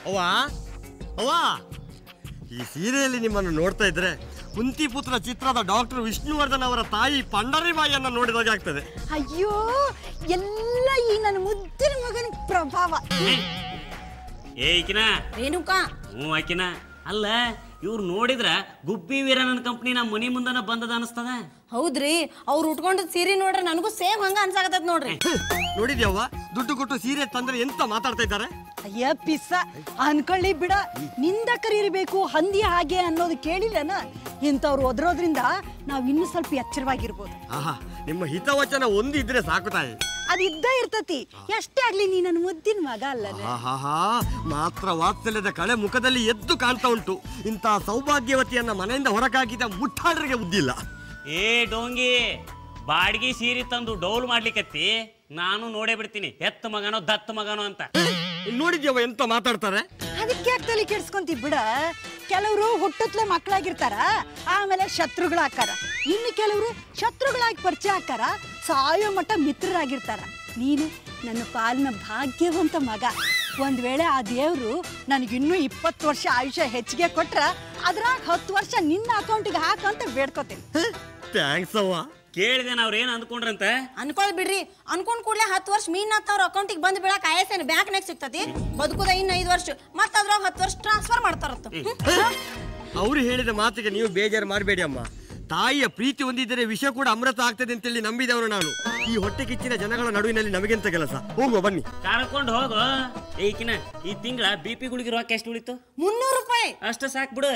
ಅವ್ವ ಅವ್ವ ಈ ಸೀರೆಯಲ್ಲಿ ನಿಮ್ಮನ್ನು ನೋಡ್ತಾ ಇದ್ರೆ ಕುಂತಿಪುತ್ರ ಚಿತ್ರದ ಡಾಕ್ಟರ್ ವಿಷ್ಣುವರ್ಧನ್ ಅವರ ತಾಯಿ ಪಂಡರಿಬಾಯಿಯನ್ನು ನೋಡಿದಾಗ ಆಗ್ತದೆ ಅಯ್ಯೋ ಎಲ್ಲ ಈ ನನ್ನ ಮುದ್ದಿನ ಮಗನ ಪ್ರಭಾವ ಏ ಈಕಿನ ರೇಣುಕಾ ಹ್ಞೂ ಆಕಿನ ಅಲ್ಲ ಇವ್ರು ನೋಡಿದ್ರ ಗುಬ್ಬಿ ವೀರನನ್ ಕಂಪ್ನಿ ನಮ್ಮ ಮನಿ ಮುಂದನ ಬಂದದ ಅನಿಸ್ತದ ಹೌದ್ರಿ ಅವ್ರು ಉಟ್ಕೊಂಡ್ ಸೀರೆ ನೋಡ್ರಿ ನನಗೂ ಸೇಮ್ ಹಂಗ ಅನ್ಸಾಕತ್ತೈತ್ ನೋಡ್ರಿ ನೋಡಿದ್ಯವ್ವ ದುಡ್ಡು ಕೊಟ್ಟು ಸೀರೆ ತಂದ್ರೆ ಎಂತ ಮಾತಾಡ್ತಾ ಇದ್ದಾರೆ ಅಯ್ಯ ಪಿಸ್ಸ ಅನ್ಕೊಳ್ಳಿ ಬಿಡ ನಿಂದ ಕರೀರ್ಬೇಕು ಹಂದಿ ಹಾಗೆ ಅನ್ನೋದು ಕೇಳಿಲ್ಲನ ಇಂಥವ್ರು ಒದ್ರೋದ್ರಿಂದ ನಾವ್ ಇನ್ನೂ ಸ್ವಲ್ಪ ಎಚ್ಚರವಾಗಿರ್ಬೋದು ಆಹಾ ನಿಮ್ಮ ಹಿತವಚನ ಒಂದು ಇದ್ರೆ ಸಾಕು ತಾಯಿ ಅದ್ ಇದ್ದ ಇರ್ತತಿ ಎಷ್ಟೇ ಆಗ್ಲಿ ನೀ ನನ್ನ ಮುದ್ದಿನ ಮಗ ಅಲ್ಲನ ಆಹಾಹಾ ಮಾತ್ರ ವಾತ್ಸಲ್ಯದ ಕಳೆ ಮುಖದಲ್ಲಿ ಎದ್ದು ಕಾಣ್ತಾ ಉಂಟು ಇಂತಹ ಸೌಭಾಗ್ಯವತಿಯನ್ನ ಮನೆಯಿಂದ ಹೊರಗಾಕಿದ ಮುಟ್ಟಾಡ್ರಿಗೆ ಬುದ್ಧಿಲ್ಲ ಏ ಡೋಂಗಿ ಬಾಡಿಗೆ ಸೀರೆ ತಂದು ಡೌಲ್ ಮಾಡ್ಲಿಕ್ಕತ್ತಿ ನಾನು ನೋಡೇ ಬಿಡ್ತೀನಿ ಹೆತ್ತ ಮಗನೋ ದತ್ತ ಮಗನೋ ಅಂತ ನೋಡಿದ್ಯವ ಎಂತ ಮಾತಾಡ್ತಾರೆ ಅದಕ್ಕೆ ಯಾಕೆ ತಲೆ ಕೆಡ್ಸ್ಕೊಂತಿ ಬಿಡ ಕೆಲವರು ಹುಟ್ಟತ್ಲೆ ಮಕ್ಕಳಾಗಿರ್ತಾರ ಆಮೇಲೆ ಶತ್ರುಗಳಾಕಾರ ಇನ್ನು ಕೆಲವರು ಶತ್ರುಗಳಾಗಿ ಪರಿಚಯ ಆಕಾರ ಸಾಯೋ ಮಟ್ಟ ಮಿತ್ರರಾಗಿರ್ತಾರ ನೀನು ನನ್ನ ಪಾಲಿನ ಭಾಗ್ಯವಂತ ಮಗ ಒಂದ್ ವೇಳೆ ಆ ದೇವ್ರು ನನಗಿನ್ನೂ ಇಪ್ಪತ್ತು ವರ್ಷ ಆಯುಷ್ಯ ಹೆಚ್ಚಿಗೆ ಕೊಟ್ರ ಅದ್ರಾಗ ಹತ್ತು ವರ್ಷ ನಿನ್ನ ಅಕೌಂಟಿಗೆ ಹಾಕಂತ ಬೇಡ್ಕೋತೀನಿ ಥ್ಯಾಂಕ್ಸ್ ಅವ್ವ ಕೇಳಿದೇನ ಅವ್ರು ಏನು ಅಂದ್ಕೊಂಡ್ರಂತ ಅನ್ಕೊಳ್ ಬಿಡ್ರಿ ಅನ್ಕೊಂಡ್ ಕೂಡಲೇ ಹತ್ತು ವರ್ಷ ಮೀನ್ ಅವ್ರ ಅಕೌಂಟಿಗೆ ಬಂದ್ ಬೀಳಕ್ ಐ ಎಸ್ ಎನ್ ಬ್ಯಾಂಕ್ನಾಗ ಸಿಗ್ತತಿ ಬದುಕುದ ಇನ್ನ ಐದು ವರ್ಷ ಮತ್ತ ಅದ್ರಾಗ ಹತ್ತು ವರ್ಷ ಟ್ರಾನ್ಸ್ಫರ್ ಮಾಡ್ತಾರತ್ತ ಅವ್ರು ಹೇಳಿದ ಮಾತಿಗೆ ನೀವು ಬೇಜಾರು ಮಾಡಬೇಡಿ ಅಮ್ಮ ತಾಯಿಯ ಪ್ರೀತಿ ಹೊಂದಿದ್ದರೆ ವಿಷ ಕೂಡ ಅಮೃತ ಆಗ್ತದೆ ಅಂತೇಳಿ ನಂಬಿದವನು ನಾನು ಈ ಹೊಟ್ಟೆ ಕಿಚ್ಚಿನ ಜನಗಳ ನಡುವಿನಲ್ಲಿ ನಮಗೆಂತ ಕೆಲಸ ಹೋಗುವ ಬನ್ನಿ ಕರ್ಕೊಂಡು ಹೋಗು ಏಕಿನ ಈ ತಿಂಗಳ ಬಿ ಪಿ ಗುಳಿಗೆ ರೊಕ್ಕ ಎಷ್ಟು ಉಳಿತು ಮುನ್ನೂರು ರೂಪಾಯಿ ಅಷ್ಟ ಸಾಕ್ ಬಿಡು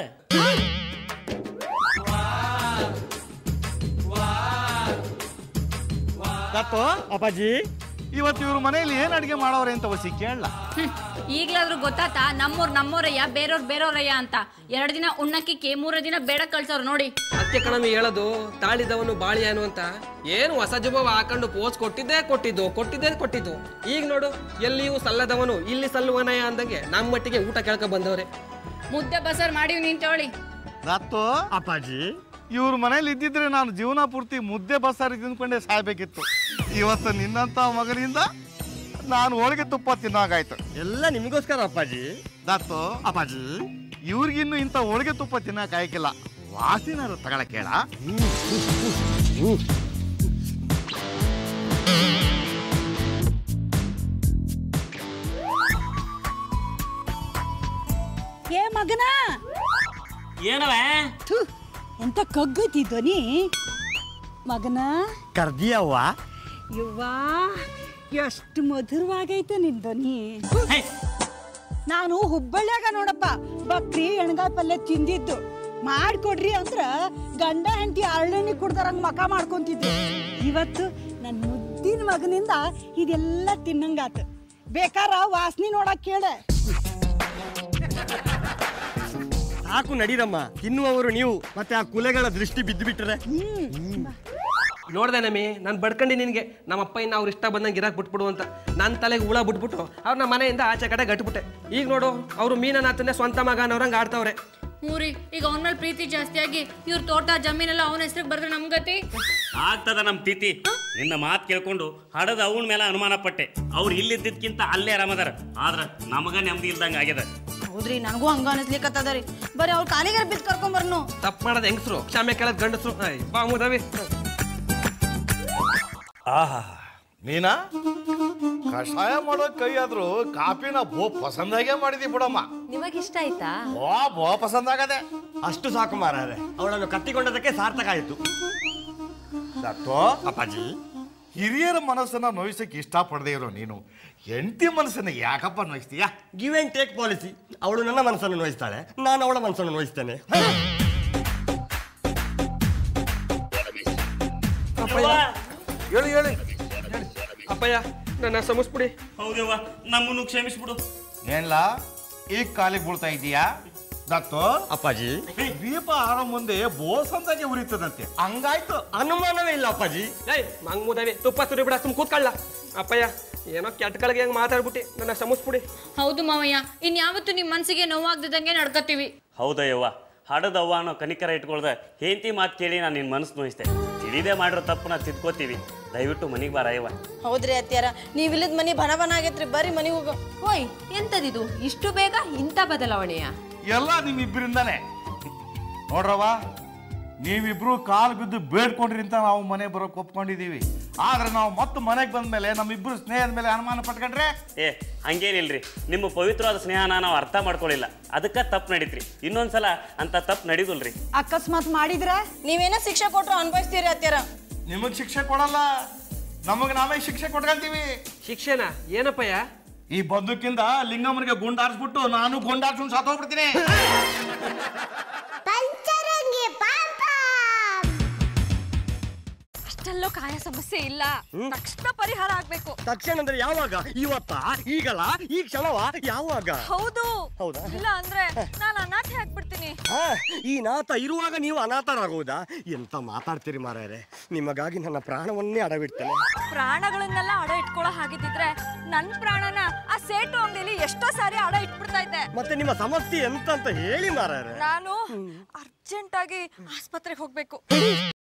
ದತ್ತು ಅಪ್ಪಾಜಿ ಇವತ್ತು ಇವ್ರ ಮನೆಯಲ್ಲಿ ಏನ್ ಅಡಿಗೆ ಮಾಡವ್ರೆ ಅಂತ ವಸಿ ಕೇಳಲ್ಲ ಈಗ್ಲಾದ್ರೂ ಗೊತ್ತಾತಾ ನಮ್ಮೂರ್ ನಮ್ಮೂರಯ್ಯ ಬೇರೆಯವ್ರ ಬೇರೆಯವ್ರಯ್ಯ ಅಂತ ಎರಡ್ ದಿನ ಉಣ್ಣಕ್ಕಿಕ್ಕೆ ಮೂರ ದಿನ ಬೇಡ ಕಳ್ಸವ್ರು ನೋಡಿ ಅದಕ್ಕೆ ಕಣಮಿ ಹೇಳೋದು ತಾಳಿದವನು ಬಾಳಿ ಏನು ಅಂತ ಏನು ಹೊಸ ಜುಬವ ಹಾಕೊಂಡು ಪೋಸ್ ಕೊಟ್ಟಿದ್ದೇ ಕೊಟ್ಟಿದ್ದು ಕೊಟ್ಟಿದ್ದೇ ಕೊಟ್ಟಿದ್ದು ಈಗ ನೋಡು ಎಲ್ಲಿಯೂ ಸಲ್ಲದವನು ಇಲ್ಲಿ ಸಲ್ಲುವನಯ್ಯ ಅಂದಂಗೆ ನಮ್ಮ ಮಟ್ಟಿಗೆ ಊಟ ಕೇಳ್ಕೊ ಬಂದವ್ರೆ ಮುದ್ದೆ ಬಸರ್ ಮಾಡಿವ್ ನಿಂತೇಳಿ ದತ್ತು ಅಪ್ಪಾಜಿ ಇವ್ರ ಮನೇಲಿ ಇದ್ದಿದ್ರೆ ನಾನು ಜೀವನ ಪೂರ್ತಿ ಮುದ್ದೆ ಬಸ್ಸಾರಿ ತಿಂದ್ಕೊಂಡೇ ಸಾಯ್ಬೇಕಿತ್ತು ಇವತ್ತು ನಿನ್ನಂತ ಮಗನಿಂದ ನಾನು ಹೋಳಿಗೆ ತುಪ್ಪ ತಿನ್ನಾಗಾಯ್ತು ಎಲ್ಲ ನಿಮಗೋಸ್ಕರ ಅಪ್ಪಾಜಿ ದತ್ತು ಅಪ್ಪಾಜಿ ಇವ್ರಿಗಿನ್ನು ಇಂಥ ಹೋಳಿಗೆ ತುಪ್ಪ ತಿನ್ನಕ್ ಆಯ್ಕಿಲ್ಲ ವಾಸಿನಾರು ತಗೊಳಕ್ ಹೇಳ ಏ ಮಗನ ಏನವ ಥು, ಎಂತ ಕಗ್ಗತಿ ಧ್ವನಿ ಮಗನ ಕರ್ದಿಯವ್ವ ಯವ್ವಾ ಎಷ್ಟು ಮಧುರವಾಗೈತೆ ನಿನ್ ಧ್ವನಿ ನಾನು ಹುಬ್ಬಳ್ಳಿಯಾಗ ನೋಡಪ್ಪ ಬಕ್ರಿ ಎಣ್ಗಾಯ್ ಪಲ್ಯ ತಿಂದಿದ್ದು ಮಾಡ್ಕೊಡ್ರಿ ಅಂದ್ರ ಗಂಡ ಹೆಂಡತಿ ಅರಳಣ್ಣಿ ಕುಡ್ದಾರಂಗ್ ಮಕ ಮಾಡ್ಕೊಂತಿದ್ವಿ ಇವತ್ತು ನನ್ನ ಮುದ್ದಿನ ಮಗನಿಂದ ಇದೆಲ್ಲ ತಿನ್ನಂಗಾತ ಬೇಕಾರ ವಾಸನಿ ನೋಡಕ್ ಕೇಳ ಸಾಕು ನಡೀರಮ್ಮ ತಿನ್ನುವವರು ನೀವು ಮತ್ತೆ ಆ ಕುಲೆಗಳ ದೃಷ್ಟಿ ಬಿದ್ದು ಬಿಟ್ಟರೆ ನೋಡ್ದೆ ನಮಿ ನಾನು ಬಡ್ಕಂಡಿ ನಿನಗೆ ನಮ್ಮ ಅಪ್ಪ ಇನ್ನು ಅವ್ರು ಇಷ್ಟ ಬಂದಂಗೆ ಇರಕ್ಕೆ ಬಿಟ್ಬಿಡು ಅಂತ ನನ್ನ ತಲೆಗೆ ಹುಳ ಬಿಟ್ಬಿಟ್ಟು ಅವ್ರನ್ನ ಮನೆಯಿಂದ ಆಚೆ ಕಡೆ ಗಟ್ಬಿಟ್ಟೆ ಈಗ ನೋಡು ಅವರು ಮೀನನಾಥನ್ನೇ ಸ್ವಂತ ಮಗ ಅನ್ನೋರಂಗೆ ಆಡ್ತಾವ್ರೆ ಮೂರಿ ಈಗ ಅವನ ಮೇಲೆ ಪ್ರೀತಿ ಜಾಸ್ತಿ ಆಗಿ ಇವ್ರ ತೋಟ ಜಮೀನೆಲ್ಲ ಅವನ ಹೆಸ್ರಿಗೆ ಬರ್ದ್ರೆ ನಮ್ ಗತಿ ಆಗ್ತದ ನಮ್ ತಿಥಿ ನಿನ್ನ ಮಾತು ಕೇಳ್ಕೊಂಡು ಹಡದ ಅವನ ಮೇಲೆ ಅನುಮಾನ ಪಟ್ಟೆ ಅವ್ರು ಇಲ್ಲಿದ್ದಕ್ಕಿಂತ ಅಲ್ಲೇ ಆರಾಮದಾರ ಆದ್ರ ನಮಗ ನೆಮ್ಮದಿ ಇಲ್ದಂಗ ಆಗ್ಯದ ಹೌದ್ರಿ ನನಗೂ ಹಂಗ ಅನಿಸ್ಲಿಕ್ಕತ್ತದ ರೀ ಬರೀ ಅವ್ರ ಕಾಲಿಗಾರ ಬಿದ್ದು ಕರ್ಕೊಂಬರ್ನು ತಪ್ಪು ಮಾಡೋದು ಹೆಂಗಸ್ರು ಕ್ಷಮೆ ಕೇಳೋದು ಗಂಡಸ್ರು ಆಯ್, ಬಾ ಮುದವಿ ಆಹಾ ನೀನಾ ಕಷಾಯ ಮಾಡೋ ಕೈ ಆದ್ರೂ ಕಾಪಿನ ಬೋ ಪಸಂದಾಗೆ ಮಾಡಿದಿ ಬಿಡಮ್ಮ ನಿಮಗಿಷ್ಟ ಆಯ್ತಾ ಓ ಬೋ ಪಸಂದಾಗದೆ ಅಷ್ಟು ಸಾಕು ಮಾರಾರೆ ಅವಳನ್ನು ಕತ್ತಿಕೊಂಡದಕ್ಕೆ ಸಾರ್ಥಕ ಆಯಿತು ದತ್ತು ಅಪ್ಪಾಜಿ ಹಿರಿಯರ ಮನಸ್ಸನ್ನ ನೋಯಿಸಕ್ಕೆ ಇಷ್ಟಪಡದೇ ಇರೋ ನೀನು ಹೆಂಡತಿ ಮನಸ್ಸನ್ನ ಯಾಕಪ್ಪ ನೋಯಿಸ್ತೀಯಾ ಗಿವ್ ಅಂಡ್ ಟೇಕ್ ಪಾಲಿಸಿ ಅವಳು ನನ್ನ ಮನಸ್ಸನ್ನು ನೋಯಿಸ್ತಾಳೆ ನಾನು ಅವಳ ಮನಸ್ಸನ್ನು ನೋಯಿಸ್ತೇನೆ ಹೇಳಿ ಹೇಳಿ ಅಪ್ಪಯ್ಯ ನನ್ನ ಸಮಸ್ಬಿಡಿ ಹೌದವ್ವ ನಮ್ಮನ್ನು ಕ್ಷಮಿಸ್ಬಿಡು ಏನ್ಲ ಈಗ ಕಾಲಿಗೆ ಬೀಳ್ತಾ ಇದೀಯಾ ದತ್ತು ಅಪ್ಪಾಜಿ ದೀಪ ಆರೋ ಮುಂದೆ ಬೋಸಂದಾಗೆ ಉರಿತದಂತೆ ಹಂಗಾಯ್ತು ಅನುಮಾನವೇ ಇಲ್ಲ ಅಪ್ಪಾಜಿ ಏಯ್ ಮಂಗ್ ಮುದವಿ ತುಪ್ಪ ಸುರಿ ಬಿಡ ಸುಮ್ ಕೂತ್ಕೊಳ್ಳ ಅಪ್ಪಯ್ಯ ಏನೋ ಕೆಟ್ಟ ಕಳಗೆ ಹೆಂಗ್ ಮಾತಾಡ್ಬಿಟ್ಟು ನನ್ನ ಸಮಸ್ಬಿಡಿ ಹೌದು ಮಾವಯ್ಯ ಇನ್ಯಾವತ್ತು ನಿಮ್ ಮನ್ಸಿಗೆ ನೋವಾಗ್ದಿದ್ದಂಗೆ ನಡ್ಕತ್ತೀವಿ ಹೌದಯ್ಯವ್ವ ಹಡದವ್ವ ಅನ್ನೋ ಕನಿಕರ ಇಟ್ಕೊಳ್ದ ಹೆಂಡತಿ ಮಾತು ಕೇಳಿ ನಾನು ನಿನ್ನ ಮನಸ್ಸು ನೋಯಿಸ್ತೆ ತಿಳಿದೇ ಮಾಡಿರೋ ತಪ್ಪು ನಾ ತಿದ್ಕೋತೀವಿ ದಯವಿಟ್ಟು ಮನೆಗೆ ಬಾರ ಯವ್ವ ಹೌದ್ರಿ ಅತ್ಯಾರ ನೀವಿಲ್ಲದ ಮನಿ ಬನ ಬನ ಆಗೈತ್ರಿ ಬರ್ರಿ ಮನಿಗೆ ಹೋಗೋ ಹೋಯ್ ಎಂತದಿದು ಇಷ್ಟು ಬೇಗ ಇಂಥ ಬದಲಾವಣೆಯ ಎಲ್ಲ ನಿಮ್ಮಿಬ್ಬರಿಂದಾನೆ ನೋಡ್ರವ್ವ ನೀವಿಬ್ರು ಕಾಲು ಬಿದ್ದು ಬೇಡ್ಕೊಂಡ್ರಿ ಅಂತ ನಾವು ಮನೆ ಬರೋಕೆ ಒಪ್ಕೊಂಡಿದೀವಿ ಆದ್ರೆ ನಾವು ಮತ್ತೆ ಮನೆಗೆ ಬಂದ್ಮೇಲೆ ನಮ್ಮಿಬ್ರು ಸ್ನೇಹದ ಮೇಲೆ ಅನುಮಾನ ಪಟ್ಕೊಂಡ್ರೆ ಏ ಹಂಗೇನಿಲ್ರಿ ನಿಮ್ಮ ಪವಿತ್ರವಾದ ಸ್ನೇಹನ ನಾವು ಅರ್ಥ ಮಾಡ್ಕೊಳ್ಳಿಲ್ಲ ಅದಕ್ಕೆ ತಪ್ಪು ನಡೀತ್ರಿ ಇನ್ನೊಂದ್ಸಲ ಅಂತ ತಪ್ಪು ನಡೀದುಲ್ರಿ ಅಕಸ್ಮಾತ್ ಮಾಡಿದ್ರ ನೀವೇನ ಶಿಕ್ಷೆ ಕೊಟ್ರು ಅನ್ಭವಿಸ್ತೀರಿ ಅತ್ಯಾರ ನಿಮಗೆ ಶಿಕ್ಷೆ ಕೊಡಲ್ಲ ನಮಗೆ ನಾವೇ ಶಿಕ್ಷೆ ಕೊಟ್ಕೊಂತೀವಿ ಶಿಕ್ಷಣ ಏನಪ್ಪಯ್ಯ ಈ ಬಂದೂಕಿಂದ ಲಿಂಗಮ್ಮನಿಗೆ ಗುಂಡಾರಿಸ್ಬಿಟ್ಟು ನಾನು ಗುಂಡಾರ್ಸ್ಕೊಂಡು ಸಾತೋಗ್ಬಿಡ್ತೀನಿ ಅಷ್ಟೆಲ್ಲೋ ಕಾಯ ಸಮಸ್ಯೆ ಇಲ್ಲ ತಕ್ಷಣ ಪರಿಹಾರ ಆಗ್ಬೇಕು ತಕ್ಷಣ ಅಂದ್ರೆ ಯಾವಾಗ ಇವತ್ತ ಈಗಲ್ಲ ಈ ಕ್ಷಣವ ಯಾವಾಗ ಹೌದು ಹೌದಾ? ಇಲ್ಲ ಅಂದ್ರೆ ನಾನು ಅನಾಥೆ ಆಗ್ಬಿಡ್ತೀನಿ ಆ, ಈ ನಾಥ ಇರುವಾಗ ನೀವು ಅನಾಥರಾಗುವುದಾ ಎಂತ ಮಾತಾಡ್ತೀರಿ ಮಾರಾಯರೆ ನಿಮಗಾಗಿ ನನ್ನ ಪ್ರಾಣವನ್ನೇ ಅಡವಿಡ್ತೇನೆ ಪ್ರಾಣಗಳನ್ನೆಲ್ಲ ಅಡ ಇಟ್ಕೊಳ್ಳೋ ಹಾಗಿದ್ದಿದ್ರೆ ನನ್ ಪ್ರಾಣನ ಆ ಸೇಟು ಅಂಗಡಿಲಿ ಎಷ್ಟೋ ಸಾರಿ ಅಡ ಇಟ್ಬಿಡ್ತಾ ಇದ್ದೆ ಮತ್ತೆ ನಿಮ್ಮ ಸಮಸ್ಯೆ ಎಂತ ಅಂತ ಹೇಳಿ ಮಾರಾಯರೆ ನಾನು ಅರ್ಜೆಂಟ್ ಆಗಿ ಆಸ್ಪತ್ರೆಗೆ ಹೋಗ್ಬೇಕು